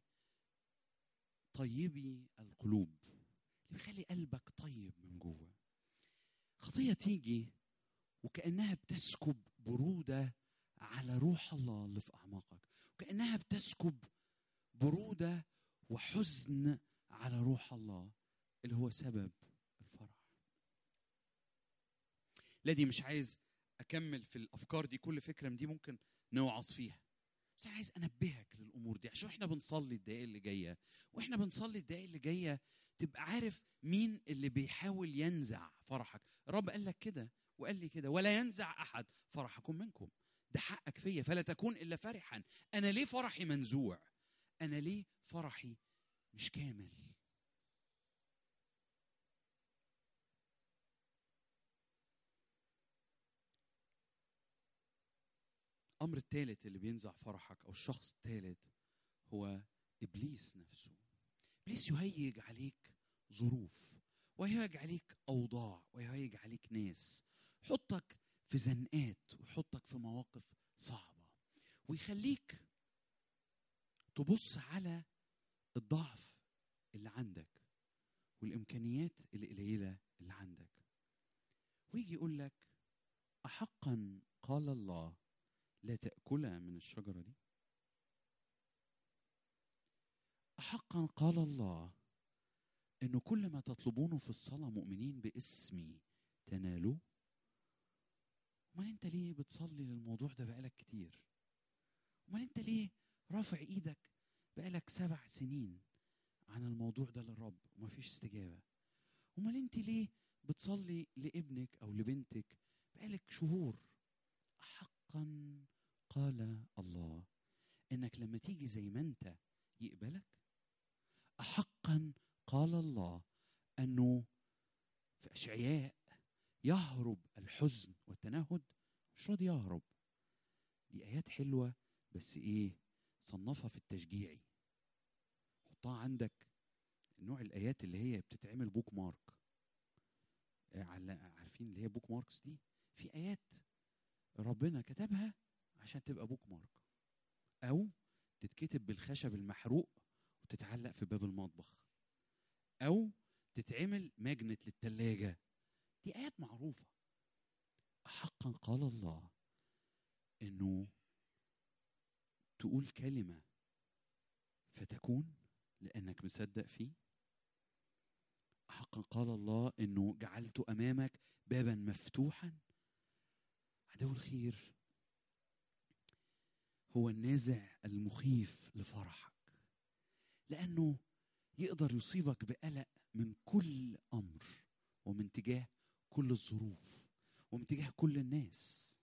طيبي القلوب اللي بيخلي قلبك طيب من جوه خطيه تيجي وكانها بتسكب بروده على روح الله اللي في اعماقك وكانها بتسكب بروده وحزن على روح الله اللي هو سبب الفرح لا دي مش عايز اكمل في الافكار دي كل فكره من دي ممكن نوعظ فيها بس انا عايز انبهك للامور دي عشان احنا بنصلي الدقائق اللي جايه واحنا بنصلي الدقائق اللي جايه تبقى عارف مين اللي بيحاول ينزع فرحك الرب قال لك كده وقال لي كده ولا ينزع احد فرحكم منكم ده حقك فيا فلا تكون الا فرحا انا ليه فرحي منزوع انا ليه فرحي مش كامل الامر الثالث اللي بينزع فرحك او الشخص الثالث هو ابليس نفسه ابليس يهيج عليك ظروف ويهيج عليك اوضاع ويهيج عليك ناس يحطك في زنقات ويحطك في مواقف صعبه ويخليك تبص على الضعف اللي عندك والامكانيات القليله اللي عندك ويجي يقول لك احقا قال الله لا تاكلا من الشجره دي احقا قال الله انه كل ما تطلبونه في الصلاه مؤمنين باسمي تنالوه امال انت ليه بتصلي للموضوع ده بقالك كتير امال انت ليه رافع ايدك بقالك سبع سنين عن الموضوع ده للرب ومفيش استجابه امال انت ليه بتصلي لابنك او لبنتك بقالك شهور حقا قال الله انك لما تيجي زي ما انت يقبلك احقا قال الله انه في اشعياء يهرب الحزن والتنهد مش راضي يهرب دي ايات حلوه بس ايه صنفها في التشجيعي حطها عندك نوع الايات اللي هي بتتعمل بوك مارك على عارفين اللي هي بوك ماركس دي في ايات ربنا كتبها عشان تبقى بوك مارك او تتكتب بالخشب المحروق وتتعلق في باب المطبخ او تتعمل ماجنت للتلاجة دي ايات معروفه حقا قال الله انه تقول كلمه فتكون لانك مصدق فيه حقا قال الله انه جعلت امامك بابا مفتوحا عدو الخير هو النازع المخيف لفرحك لانه يقدر يصيبك بقلق من كل امر ومن تجاه كل الظروف ومن تجاه كل الناس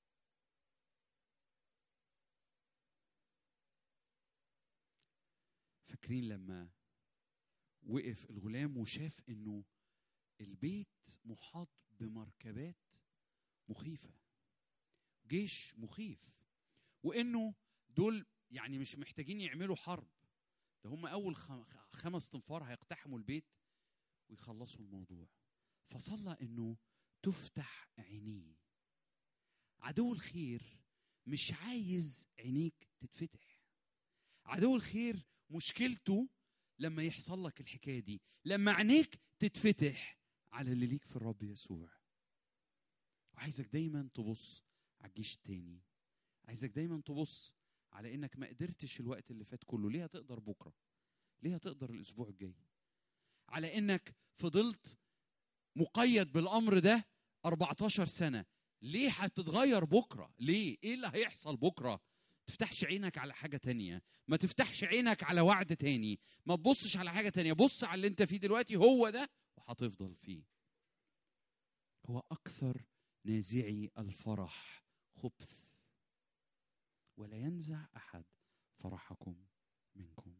فاكرين لما وقف الغلام وشاف انه البيت محاط بمركبات مخيفه جيش مخيف وانه دول يعني مش محتاجين يعملوا حرب ده هم اول خمس تنفار هيقتحموا البيت ويخلصوا الموضوع فصلى انه تفتح عينيه عدو الخير مش عايز عينيك تتفتح عدو الخير مشكلته لما يحصل لك الحكايه دي لما عينيك تتفتح على اللي ليك في الرب يسوع وعايزك دايما تبص على الجيش التاني عايزك دايما تبص على انك ما قدرتش الوقت اللي فات كله ليه هتقدر بكره ليه هتقدر الاسبوع الجاي على انك فضلت مقيد بالامر ده 14 سنه ليه هتتغير بكره ليه ايه اللي هيحصل بكره تفتحش عينك على حاجه تانية ما تفتحش عينك على وعد تاني ما تبصش على حاجه تانية بص على اللي انت فيه دلوقتي هو ده وهتفضل فيه هو اكثر نازعي الفرح خبث ولا ينزع احد فرحكم منكم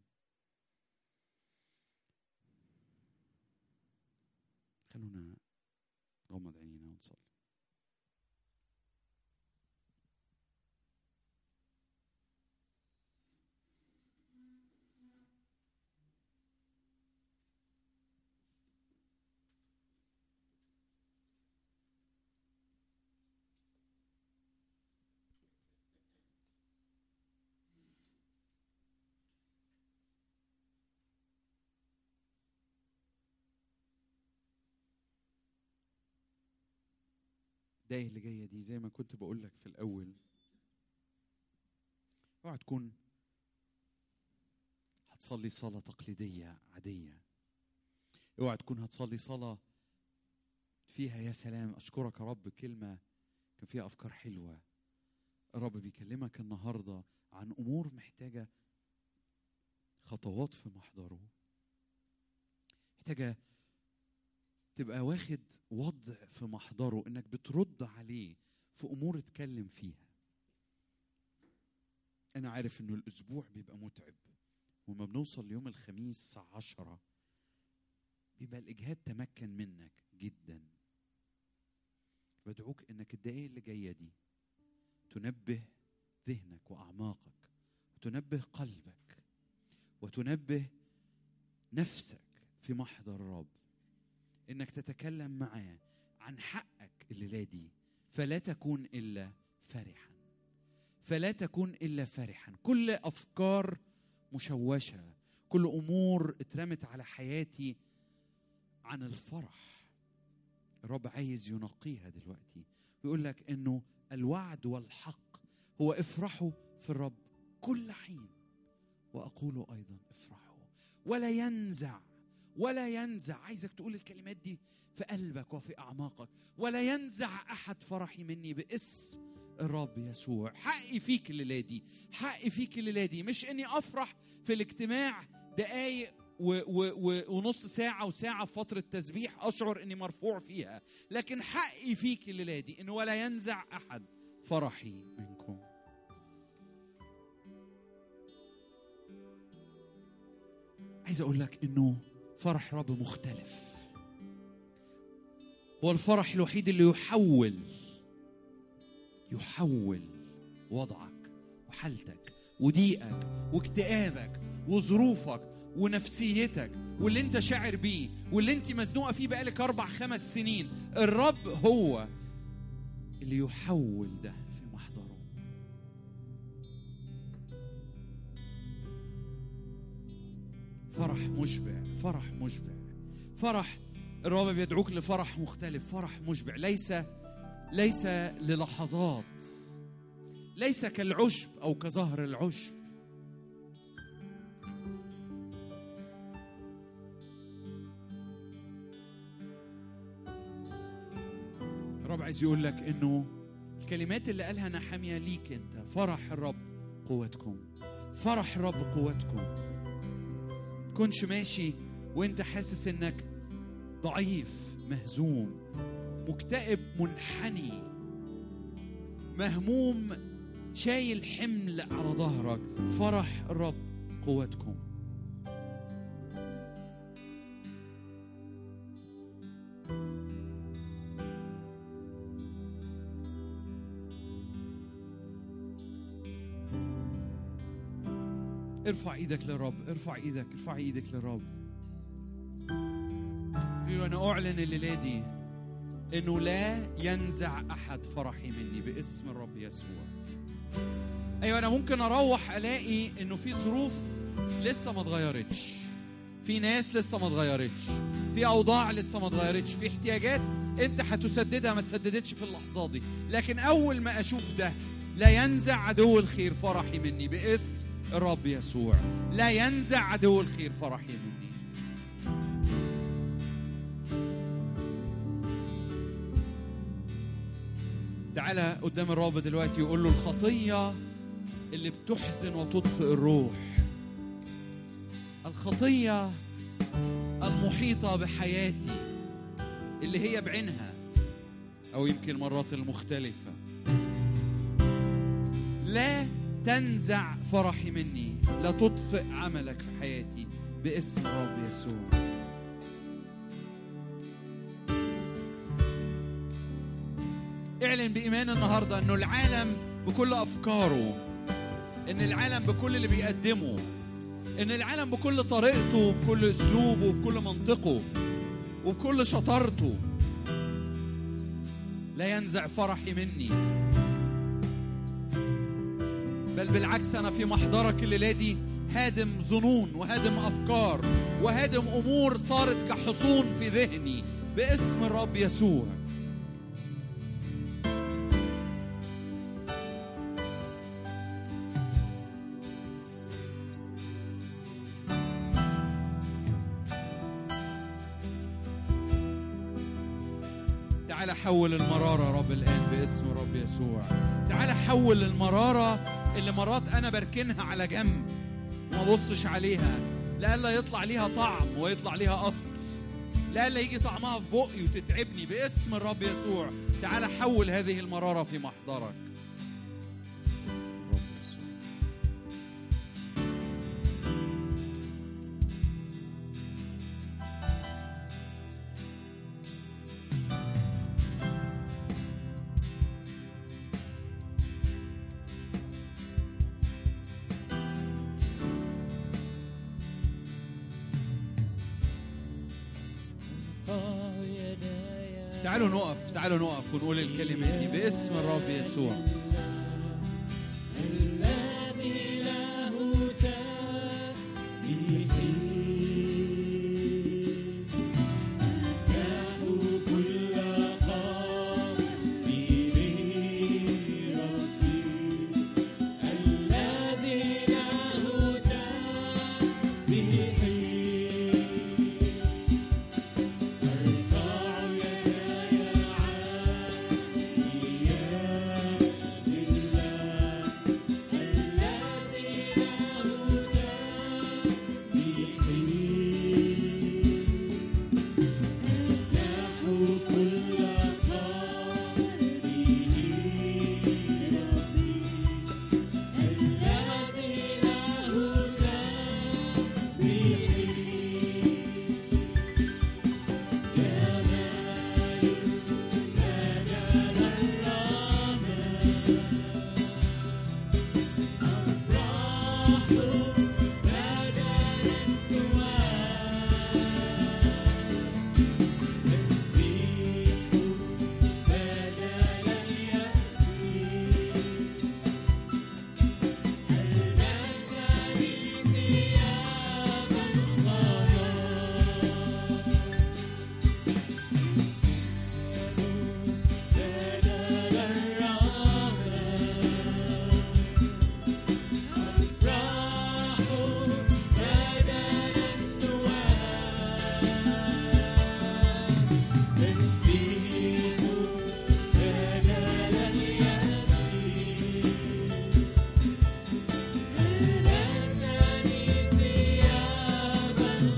خلونا نغمض عينينا ونصلي الدقايق اللي جايه دي زي ما كنت بقول لك في الاول اوعى تكون هتصلي صلاه تقليديه عاديه اوعى تكون هتصلي صلاه فيها يا سلام اشكرك يا رب كلمه كان فيها افكار حلوه الرب بيكلمك النهارده عن امور محتاجه خطوات في محضره محتاجه تبقى واخد وضع في محضره انك بترد عليه في امور اتكلم فيها انا عارف انه الاسبوع بيبقى متعب وما بنوصل ليوم الخميس الساعه عشرة بيبقى الاجهاد تمكن منك جدا بدعوك انك الدقايق اللي جايه دي تنبه ذهنك واعماقك وتنبه قلبك وتنبه نفسك في محضر الرب انك تتكلم معاه عن حقك الليله دي فلا تكون الا فرحا فلا تكون الا فرحا كل افكار مشوشه كل امور اترمت على حياتي عن الفرح الرب عايز ينقيها دلوقتي ويقول لك انه الوعد والحق هو افرحوا في الرب كل حين واقول ايضا افرحوا ولا ينزع ولا ينزع عايزك تقول الكلمات دي في قلبك وفي اعماقك ولا ينزع احد فرحي مني باسم الرب يسوع حقي فيك الليله دي حقي فيك الليله دي مش اني افرح في الاجتماع دقايق و و و ونص ساعة وساعة في فترة تسبيح أشعر إني مرفوع فيها لكن حقي فيك الليلة دي إنه ولا ينزع أحد فرحي منكم عايز أقول لك إنه فرح رب مختلف هو الفرح الوحيد اللي يحول يحول وضعك وحالتك وضيقك واكتئابك وظروفك ونفسيتك واللي انت شاعر بيه واللي انت مزنوقه فيه بقالك اربع خمس سنين الرب هو اللي يحول ده في محضره فرح مشبع فرح مشبع فرح الرب بيدعوك لفرح مختلف فرح مشبع ليس ليس للحظات ليس كالعشب او كزهر العشب الرب عايز يقول لك انه الكلمات اللي قالها نحامية ليك انت فرح الرب قوتكم فرح الرب قوتكم تكونش ماشي وانت حاسس انك ضعيف مهزوم مكتئب منحني مهموم شايل حمل على ظهرك فرح الرب قوتكم ارفع ايدك للرب ارفع ايدك ارفع ايدك للرب قولوا انا اعلن الليله دي انه لا ينزع احد فرحي مني باسم الرب يسوع ايوه انا ممكن اروح الاقي انه في ظروف لسه ما اتغيرتش في ناس لسه ما اتغيرتش في اوضاع لسه ما اتغيرتش في احتياجات انت هتسددها ما تسددتش في اللحظه دي لكن اول ما اشوف ده لا ينزع عدو الخير فرحي مني باسم الرب يسوع لا ينزع عدو الخير فرحي مني تعالى قدام الرب دلوقتي وقول له الخطية اللي بتحزن وتطفئ الروح الخطية المحيطة بحياتي اللي هي بعينها أو يمكن مرات المختلفة لا تنزع فرحي مني لا تطفئ عملك في حياتي باسم الرب يسوع اعلن بإيمان النهاردة أنه العالم بكل أفكاره أن العالم بكل اللي بيقدمه أن العالم بكل طريقته وبكل أسلوبه وبكل منطقه وبكل شطارته لا ينزع فرحي مني بل بالعكس أنا في محضرك الليلة دي هادم ظنون وهادم أفكار وهادم أمور صارت كحصون في ذهني باسم الرب يسوع تعالى حول المرارة يا رب الآن باسم رب يسوع تعالى حول المرارة اللي مرات أنا بركنها على جنب وما بصش عليها لألا يطلع ليها طعم ويطلع ليها أصل لألا يجي طعمها في بقي وتتعبني باسم الرب يسوع تعالى حول هذه المرارة في محضرك باسم الرب يسوع تعالوا نقف تعالوا نقف ونقول الكلمة دي باسم الرب يسوع الذي له تسبيح أفتح كل قلبي لربي الذي له تسبيح أرفع يداي عاليا لله الذي له تسبيحي أفتح كل قلبي لربي الذي له تسبيحي جمال بدل الرمى أفراح بدل الدواء تسبيح بدل اليأس ألبسني ثياب الغضب بدل الرهبة أفراح بدل النوام تسبيح بدل اليأس ألبسني ثياب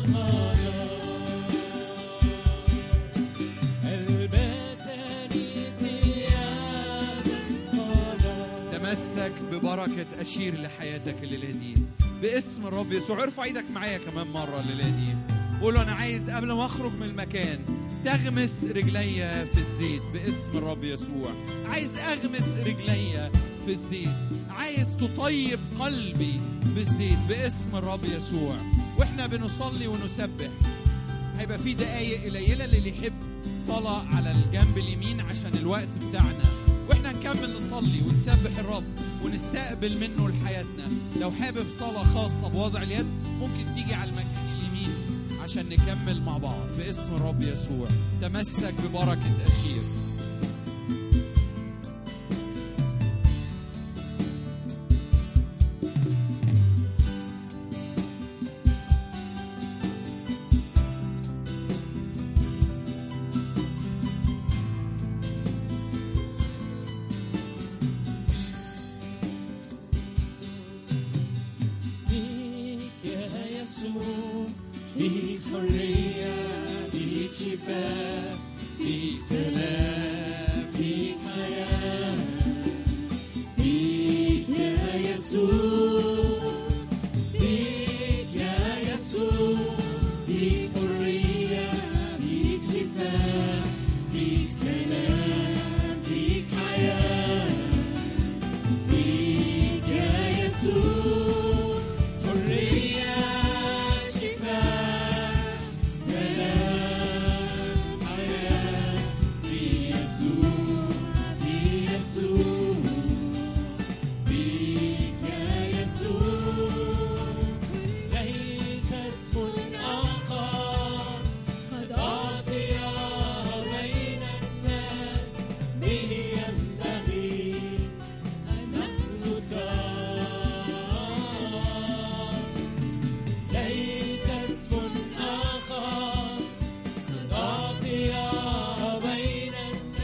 الغضب ألبسني ثياب الغضب تمسك ببركة أشير لحياتك الليلة دي باسم الرب يسوع ارفع ايدك معايا كمان مرة الليلة دي قول له أنا عايز قبل ما أخرج من المكان تغمس رجليا في الزيت باسم الرب يسوع عايز أغمس رجليا في الزيت عايز تطيب قلبي بالزيت باسم الرب يسوع واحنا بنصلي ونسبح هيبقى في دقايق قليلة للي يحب صلاة على الجنب اليمين عشان الوقت بتاعنا واحنا نكمل نصلي ونسبح الرب ونستقبل منه لحياتنا لو حابب صلاة خاصة بوضع اليد ممكن تيجي على المكان اليمين عشان نكمل مع بعض باسم الرب يسوع تمسك ببركة أشير فيك يا يسوع فيك حرية فيك شفاء فيك سلام فيك حياة فيك يا يسوع فيك يا يسوع فيك حرية فيك شفاء فيك سلام فيك حياة فيك يا يسوع حرية شفاء سلام حياة في يسوع في يسوع فيك يا يسوع ليس اسم آخر قد أعطي بين الناس به ينبغي أن نخلص ليس اسم آخر قد أعطي بين الناس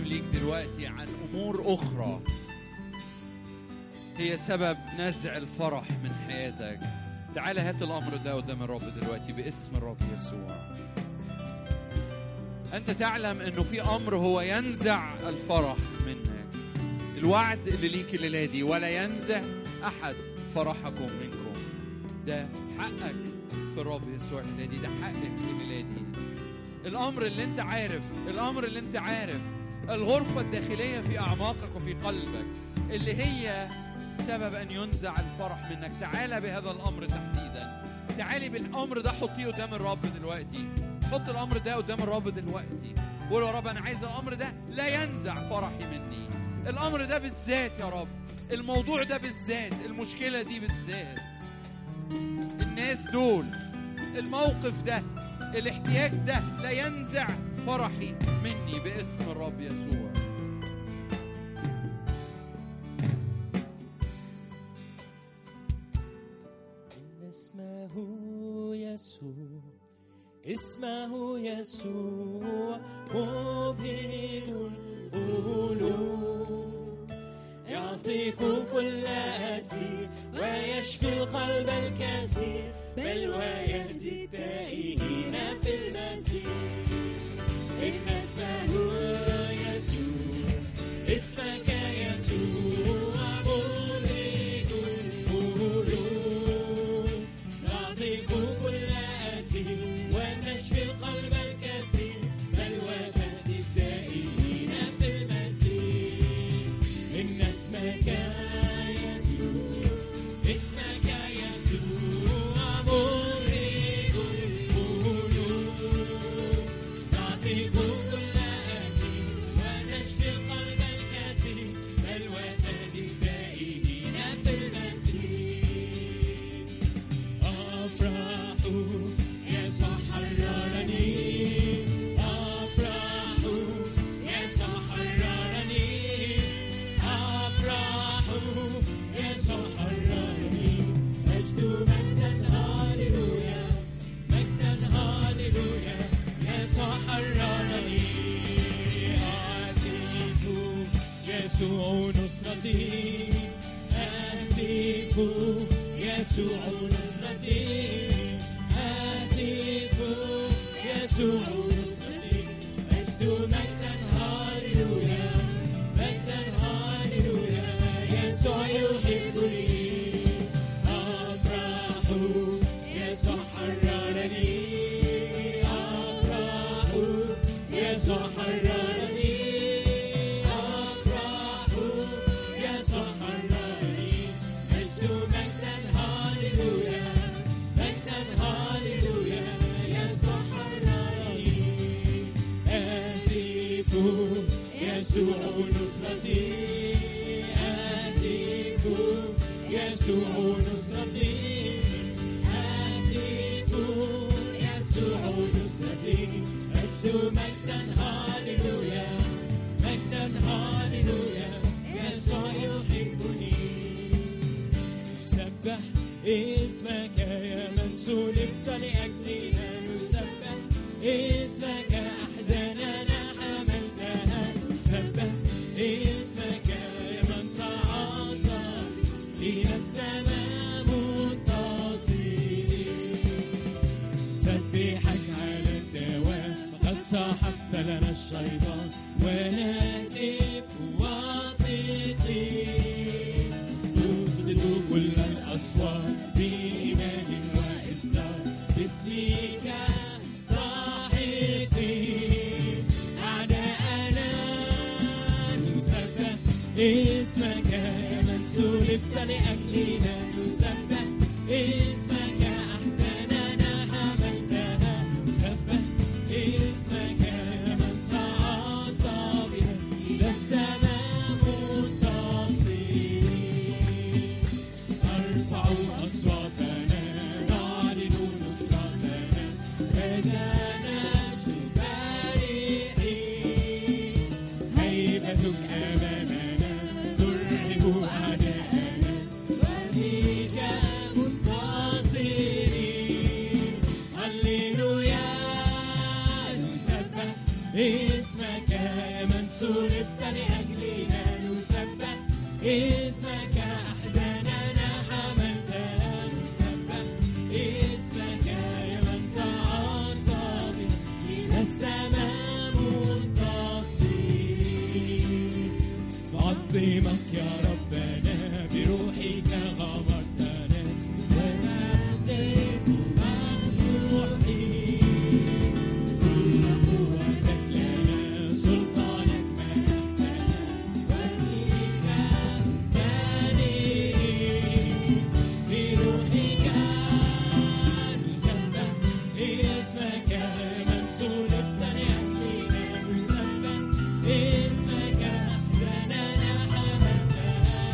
ليك دلوقتي عن امور اخرى هي سبب نزع الفرح من حياتك تعال هات الامر ده قدام الرب دلوقتي باسم الرب يسوع انت تعلم انه في امر هو ينزع الفرح منك الوعد اللي ليك الليله دي ولا ينزع احد فرحكم منكم ده حقك في الرب يسوع الليله دي ده حقك الليله دي الامر اللي انت عارف الامر اللي انت عارف الغرفه الداخليه في اعماقك وفي قلبك اللي هي سبب ان ينزع الفرح منك تعالى بهذا الامر تحديدا تعالي بالامر ده حطيه قدام الرب دلوقتي حط الامر ده قدام الرب دلوقتي قول يا رب انا عايز الامر ده لا ينزع فرحي مني الامر ده بالذات يا رب الموضوع ده بالذات المشكله دي بالذات الناس دول الموقف ده الاحتياج ده لا ينزع فرحي مني باسم الرب يسوع إن اسمه يسوع اسمه يسوع مبهج القلوب يعطيك كل أسير ويشفي القلب الكثير بل ويهدي التائهين في المسير إن اسمه يسوع اسمك يسوع مبهج القلوب نعطيك كل أسير ونشفي القلب الكثير بل وتهدي التائهين في المسير إن اسمك يسوع اسمك يسوع مبهج القلوب نعطيك كل أسير ونشفي القلب الكثير بل وتهدي التائهين في المسير أفرح يسوع حررني أفرح يسوع حررني أفرح يسوع حررني مجد مجدا هاليلويا مجدا هاليلويا يسوع حررني أهتف يسوع نصرتي أهتف يسوع نصرتي أهتف يسوع نصرتي مجد مجدا هاليلويا مجدا هاليلويا يسوع يحبني أفرح يسوع حررني أفرح يسوع حررني أفرح يسوع حررني مجد مجدا هاليلويا مجدا هاليلويا يسوع حررني أهتف يسوع نصرتي أهتف يسوع نصرتي أهتف يسوع نصرتي مجد مجدا هاليلويا مجدا هاليلويا يسوع يحبني نسبح اسمك يا من سلبت لأجلنا نسبح اسمك أحزاننا حملتها نسبح اسمك يا من صعدت إلى السماء منتصرين سبحك على الدوام قد سحقت لنا الشيطان ونهتف واثقين نسجد كل الأصوات بإيمان وإصرار باسمك صاحقين أعداءنا نسبح اسمك يا من سلبت لأجلنا نسبح اسمك أحزاننا حملتها نسبح اسمك يا من صعدت بنا إلى السماء منتصرين نرفع أصواتنا نعلن نصرتنا بدا نشكو فرحين هيبتك أمامنا ترهب أعداءنا وفيك منتصرين اسمك أحزاننا حملتها مسبح اسمك يا من صعدت به إلى السماء منتصر نعظمك يا ربنا بروحك غمرتنا ونهتف بروحي كل قوتك لنا سلطانك منحتنا وفيك نليق بروحك نسبح اسمك من صلبت لأجلنا نسبح اسمك أحزاننا حملتها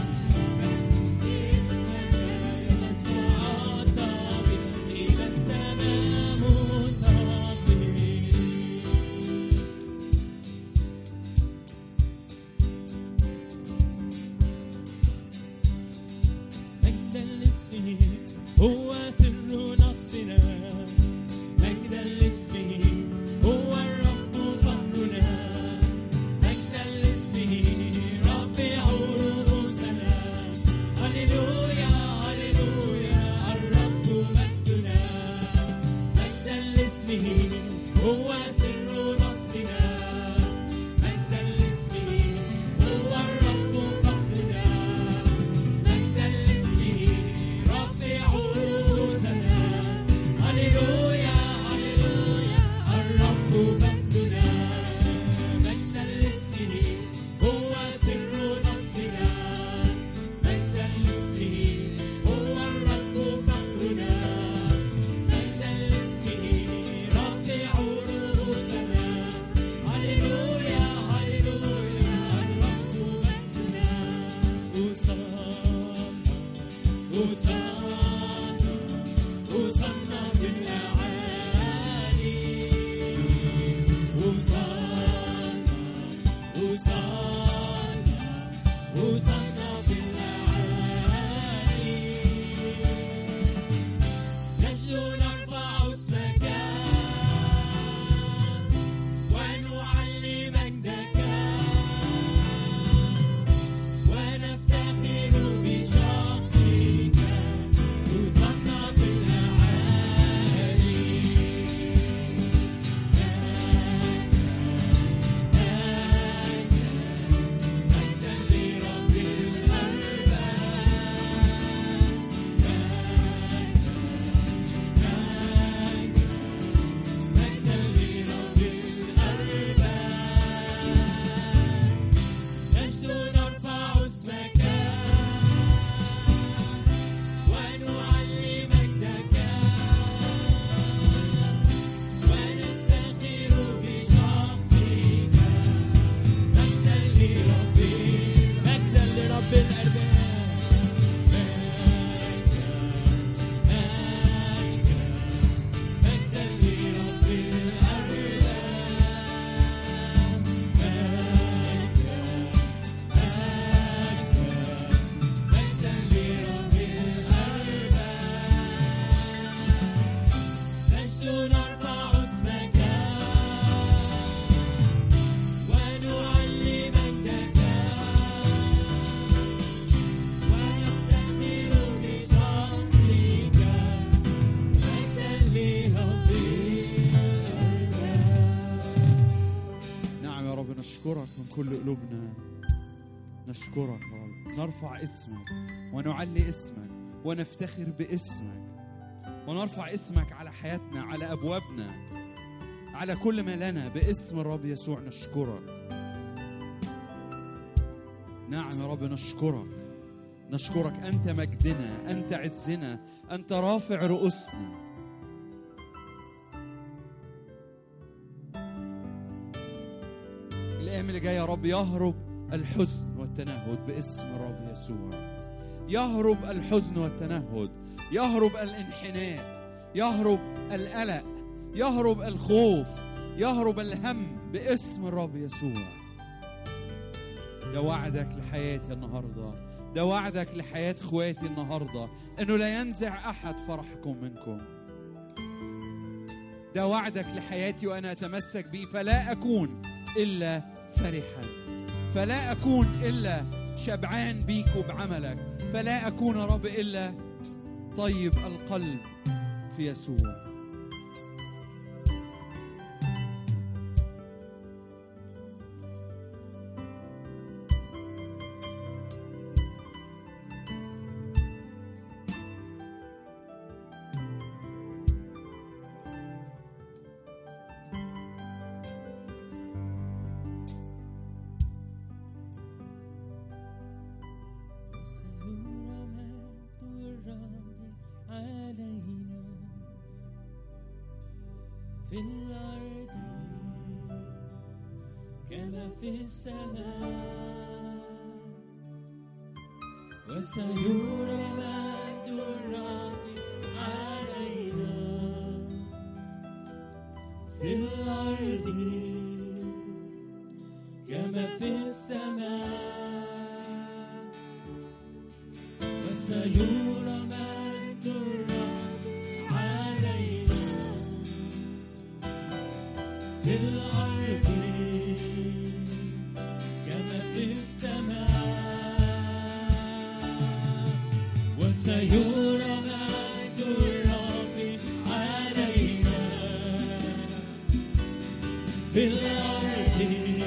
اسمك من صعدت به إلى السماء منتصر مجدا لاسمه هو سر نصرنا مجدا لاسمه هو الرب فخرنا مجدا لاسمه رافع رؤوسنا هللويا هللويا الرب مجدنا مجدا لاسمه هو سر نصرنا مجدا لاسمه هو الرب فخرنا مجدا لاسمه رافع رؤوسنا هللويا هللويا الرب فخرنا مجدا لاسمه هو سر نصرنا مجدا لاسمه هو الرب فخرنا مجدا لاسمه رافع رؤوسنا هللويا هللويا الرب مجدنا أوصانا أوصانا أوصانا في الأعالي أوصانا أوصانا أوصانا في الأعالي نجد نرفع اسمك ونعلي مجدك ونفتخر بشخصك نصنع في الأعالي مجدا لرب الأرباب مجدا لرب الأرباب نجد نرفع اسمك ونعلي مجدك ونفتخر بشخصك مجدا لرب مجدا لرب الأرباب مجدا لرب الأرباب مجدا لرب الأرباب نجد نرفع اسمك ونعلي مجدك ونفتخر بشخصك مجدا لرب الأرباب نعم يا رب نشكرك من كل قلوبنا نشكرك يا رب نرفع اسمك ونعلي اسمك ونفتخر باسمك ونرفع اسمك على حياتنا على ابوابنا على كل ما لنا باسم الرب يسوع نشكرك نعم يا رب نشكرك نشكرك انت مجدنا انت عزنا انت رافع رؤوسنا الايام اللي جايه يا رب يهرب الحزن والتنهد باسم الرب يسوع يهرب الحزن والتنهد يهرب الانحناء يهرب القلق يهرب الخوف يهرب الهم باسم الرب يسوع ده وعدك لحياتي النهارده ده وعدك لحياة اخواتي النهارده انه لا ينزع احد فرحكم منكم ده وعدك لحياتي وانا اتمسك به فلا اكون الا فرحا فلا اكون الا شبعان بيك وبعملك فلا أكون يا رب إلا طيب القلب في يسوع وسيرى مجد الرب علينا في الأرض كما في السماء وسيرى مجد الرب علينا في الأرض كما في السماء وسيرى مجد الرب علينا في الأرض كما في السماء وسيرى مجد الرب علينا في الأرض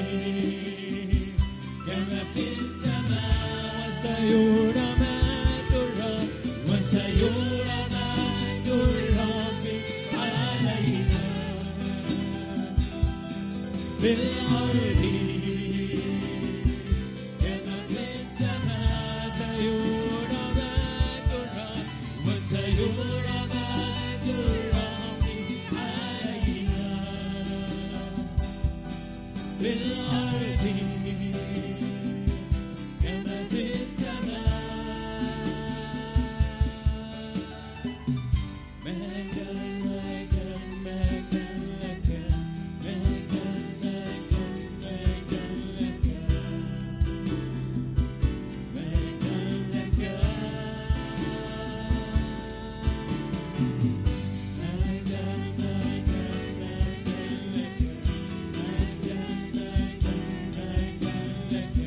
كما في السماء وسيرى مجد الرب وسيرى مجد الرب علينا في الأرض كما في السماء سيرى مجد الرب وسيرى مجد الرب علينا في الأرض كما في السماء مجدا مجدا مجدا لك مجدا مجدا مجدا لك مجدا لك مجدا مجدا مجدا لك مجدا مجدا مجدا لك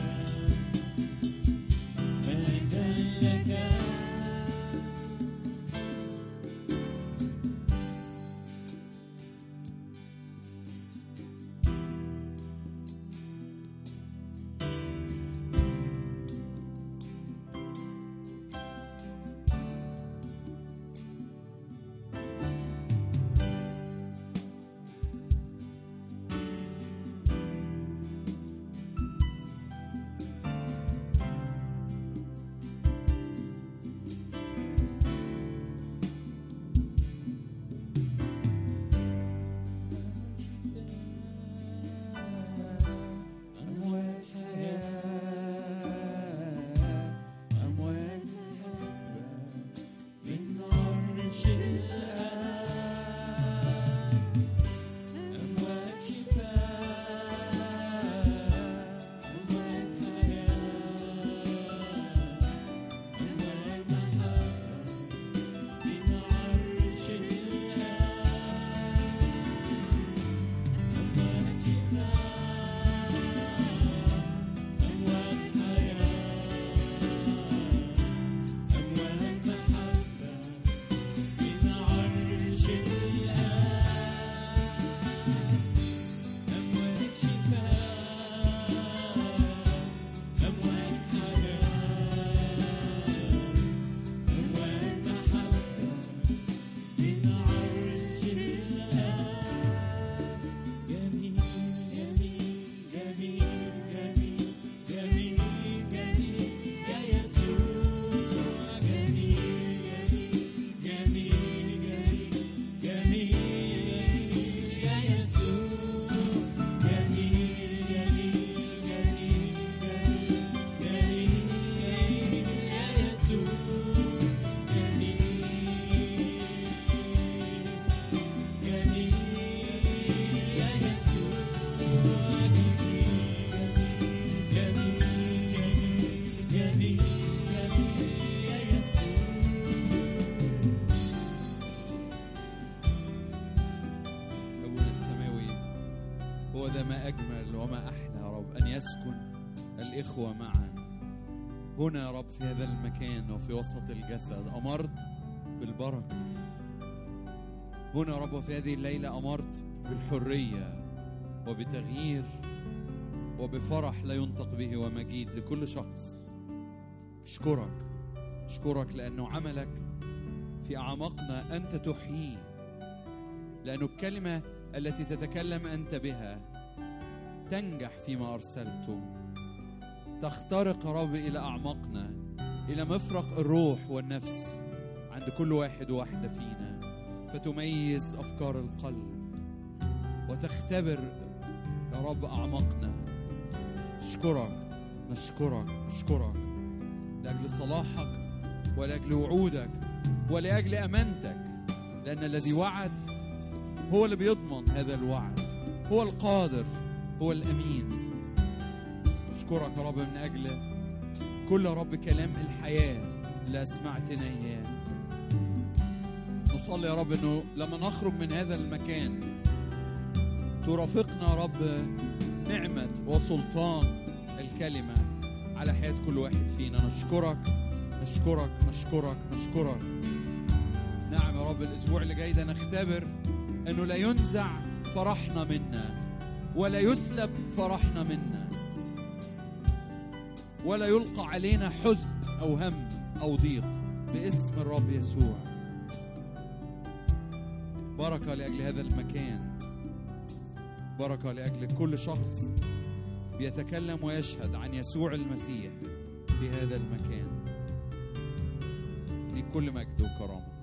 مجدا لك أموال حياة أموال من عرش الآب أمواج شفاء أمواج حياة أمواج محبة من عرش الآب أمواج شفاء أمواج حياة أمواج محبة من عرش الآب أمواج شفاء أمواج حياة أمواج محبة من عرش الآب جميل جميل جميل جميل جميل جميل يا يسوع جميل جميل جميل جميل يا يسوع جميل جميل جميل جميل جميل يا يسوع جميل جميل يا يسوع جميل جميل جميل جميل يا يسوع أبونا السماوي هو ده ما أجمل وما أحلى يا رب أن يسكن الإخوة معا هنا يا رب في هذا المكان وفي وسط الجسد أمرت بالبركة هنا يا رب وفي هذه الليلة أمرت بالحرية وبتغيير وبفرح لا ينطق به ومجيد لكل شخص اشكرك اشكرك لأنه عملك في أعماقنا أنت تحييه لأن الكلمة التي تتكلم أنت بها تنجح فيما أرسلته تخترق يا رب إلى أعماقنا إلى مفرق الروح والنفس عند كل واحد وواحدة فينا فتميز أفكار القلب وتختبر يا رب أعماقنا نشكرك نشكرك نشكرك لأجل صلاحك ولأجل وعودك ولأجل أمانتك لأن الذي وعد هو اللي بيضمن هذا الوعد هو القادر هو الأمين أشكرك يا رب من أجل كل يا رب كلام الحياة اللي أسمعتنا إياه نصلي يا رب إنه لما نخرج من هذا المكان ترافقنا يا رب نعمة وسلطان الكلمة على حياة كل واحد فينا نشكرك نشكرك نشكرك نشكرك نعم يا رب الأسبوع اللي جاي ده نختبر إنه لا ينزع فرحنا منا ولا يسلب فرحنا منا ولا يلقى علينا حزن أو هم أو ضيق باسم الرب يسوع بركة لأجل هذا المكان بركة لأجل كل شخص بيتكلم ويشهد عن يسوع المسيح في هذا المكان لكل مجد وكرامة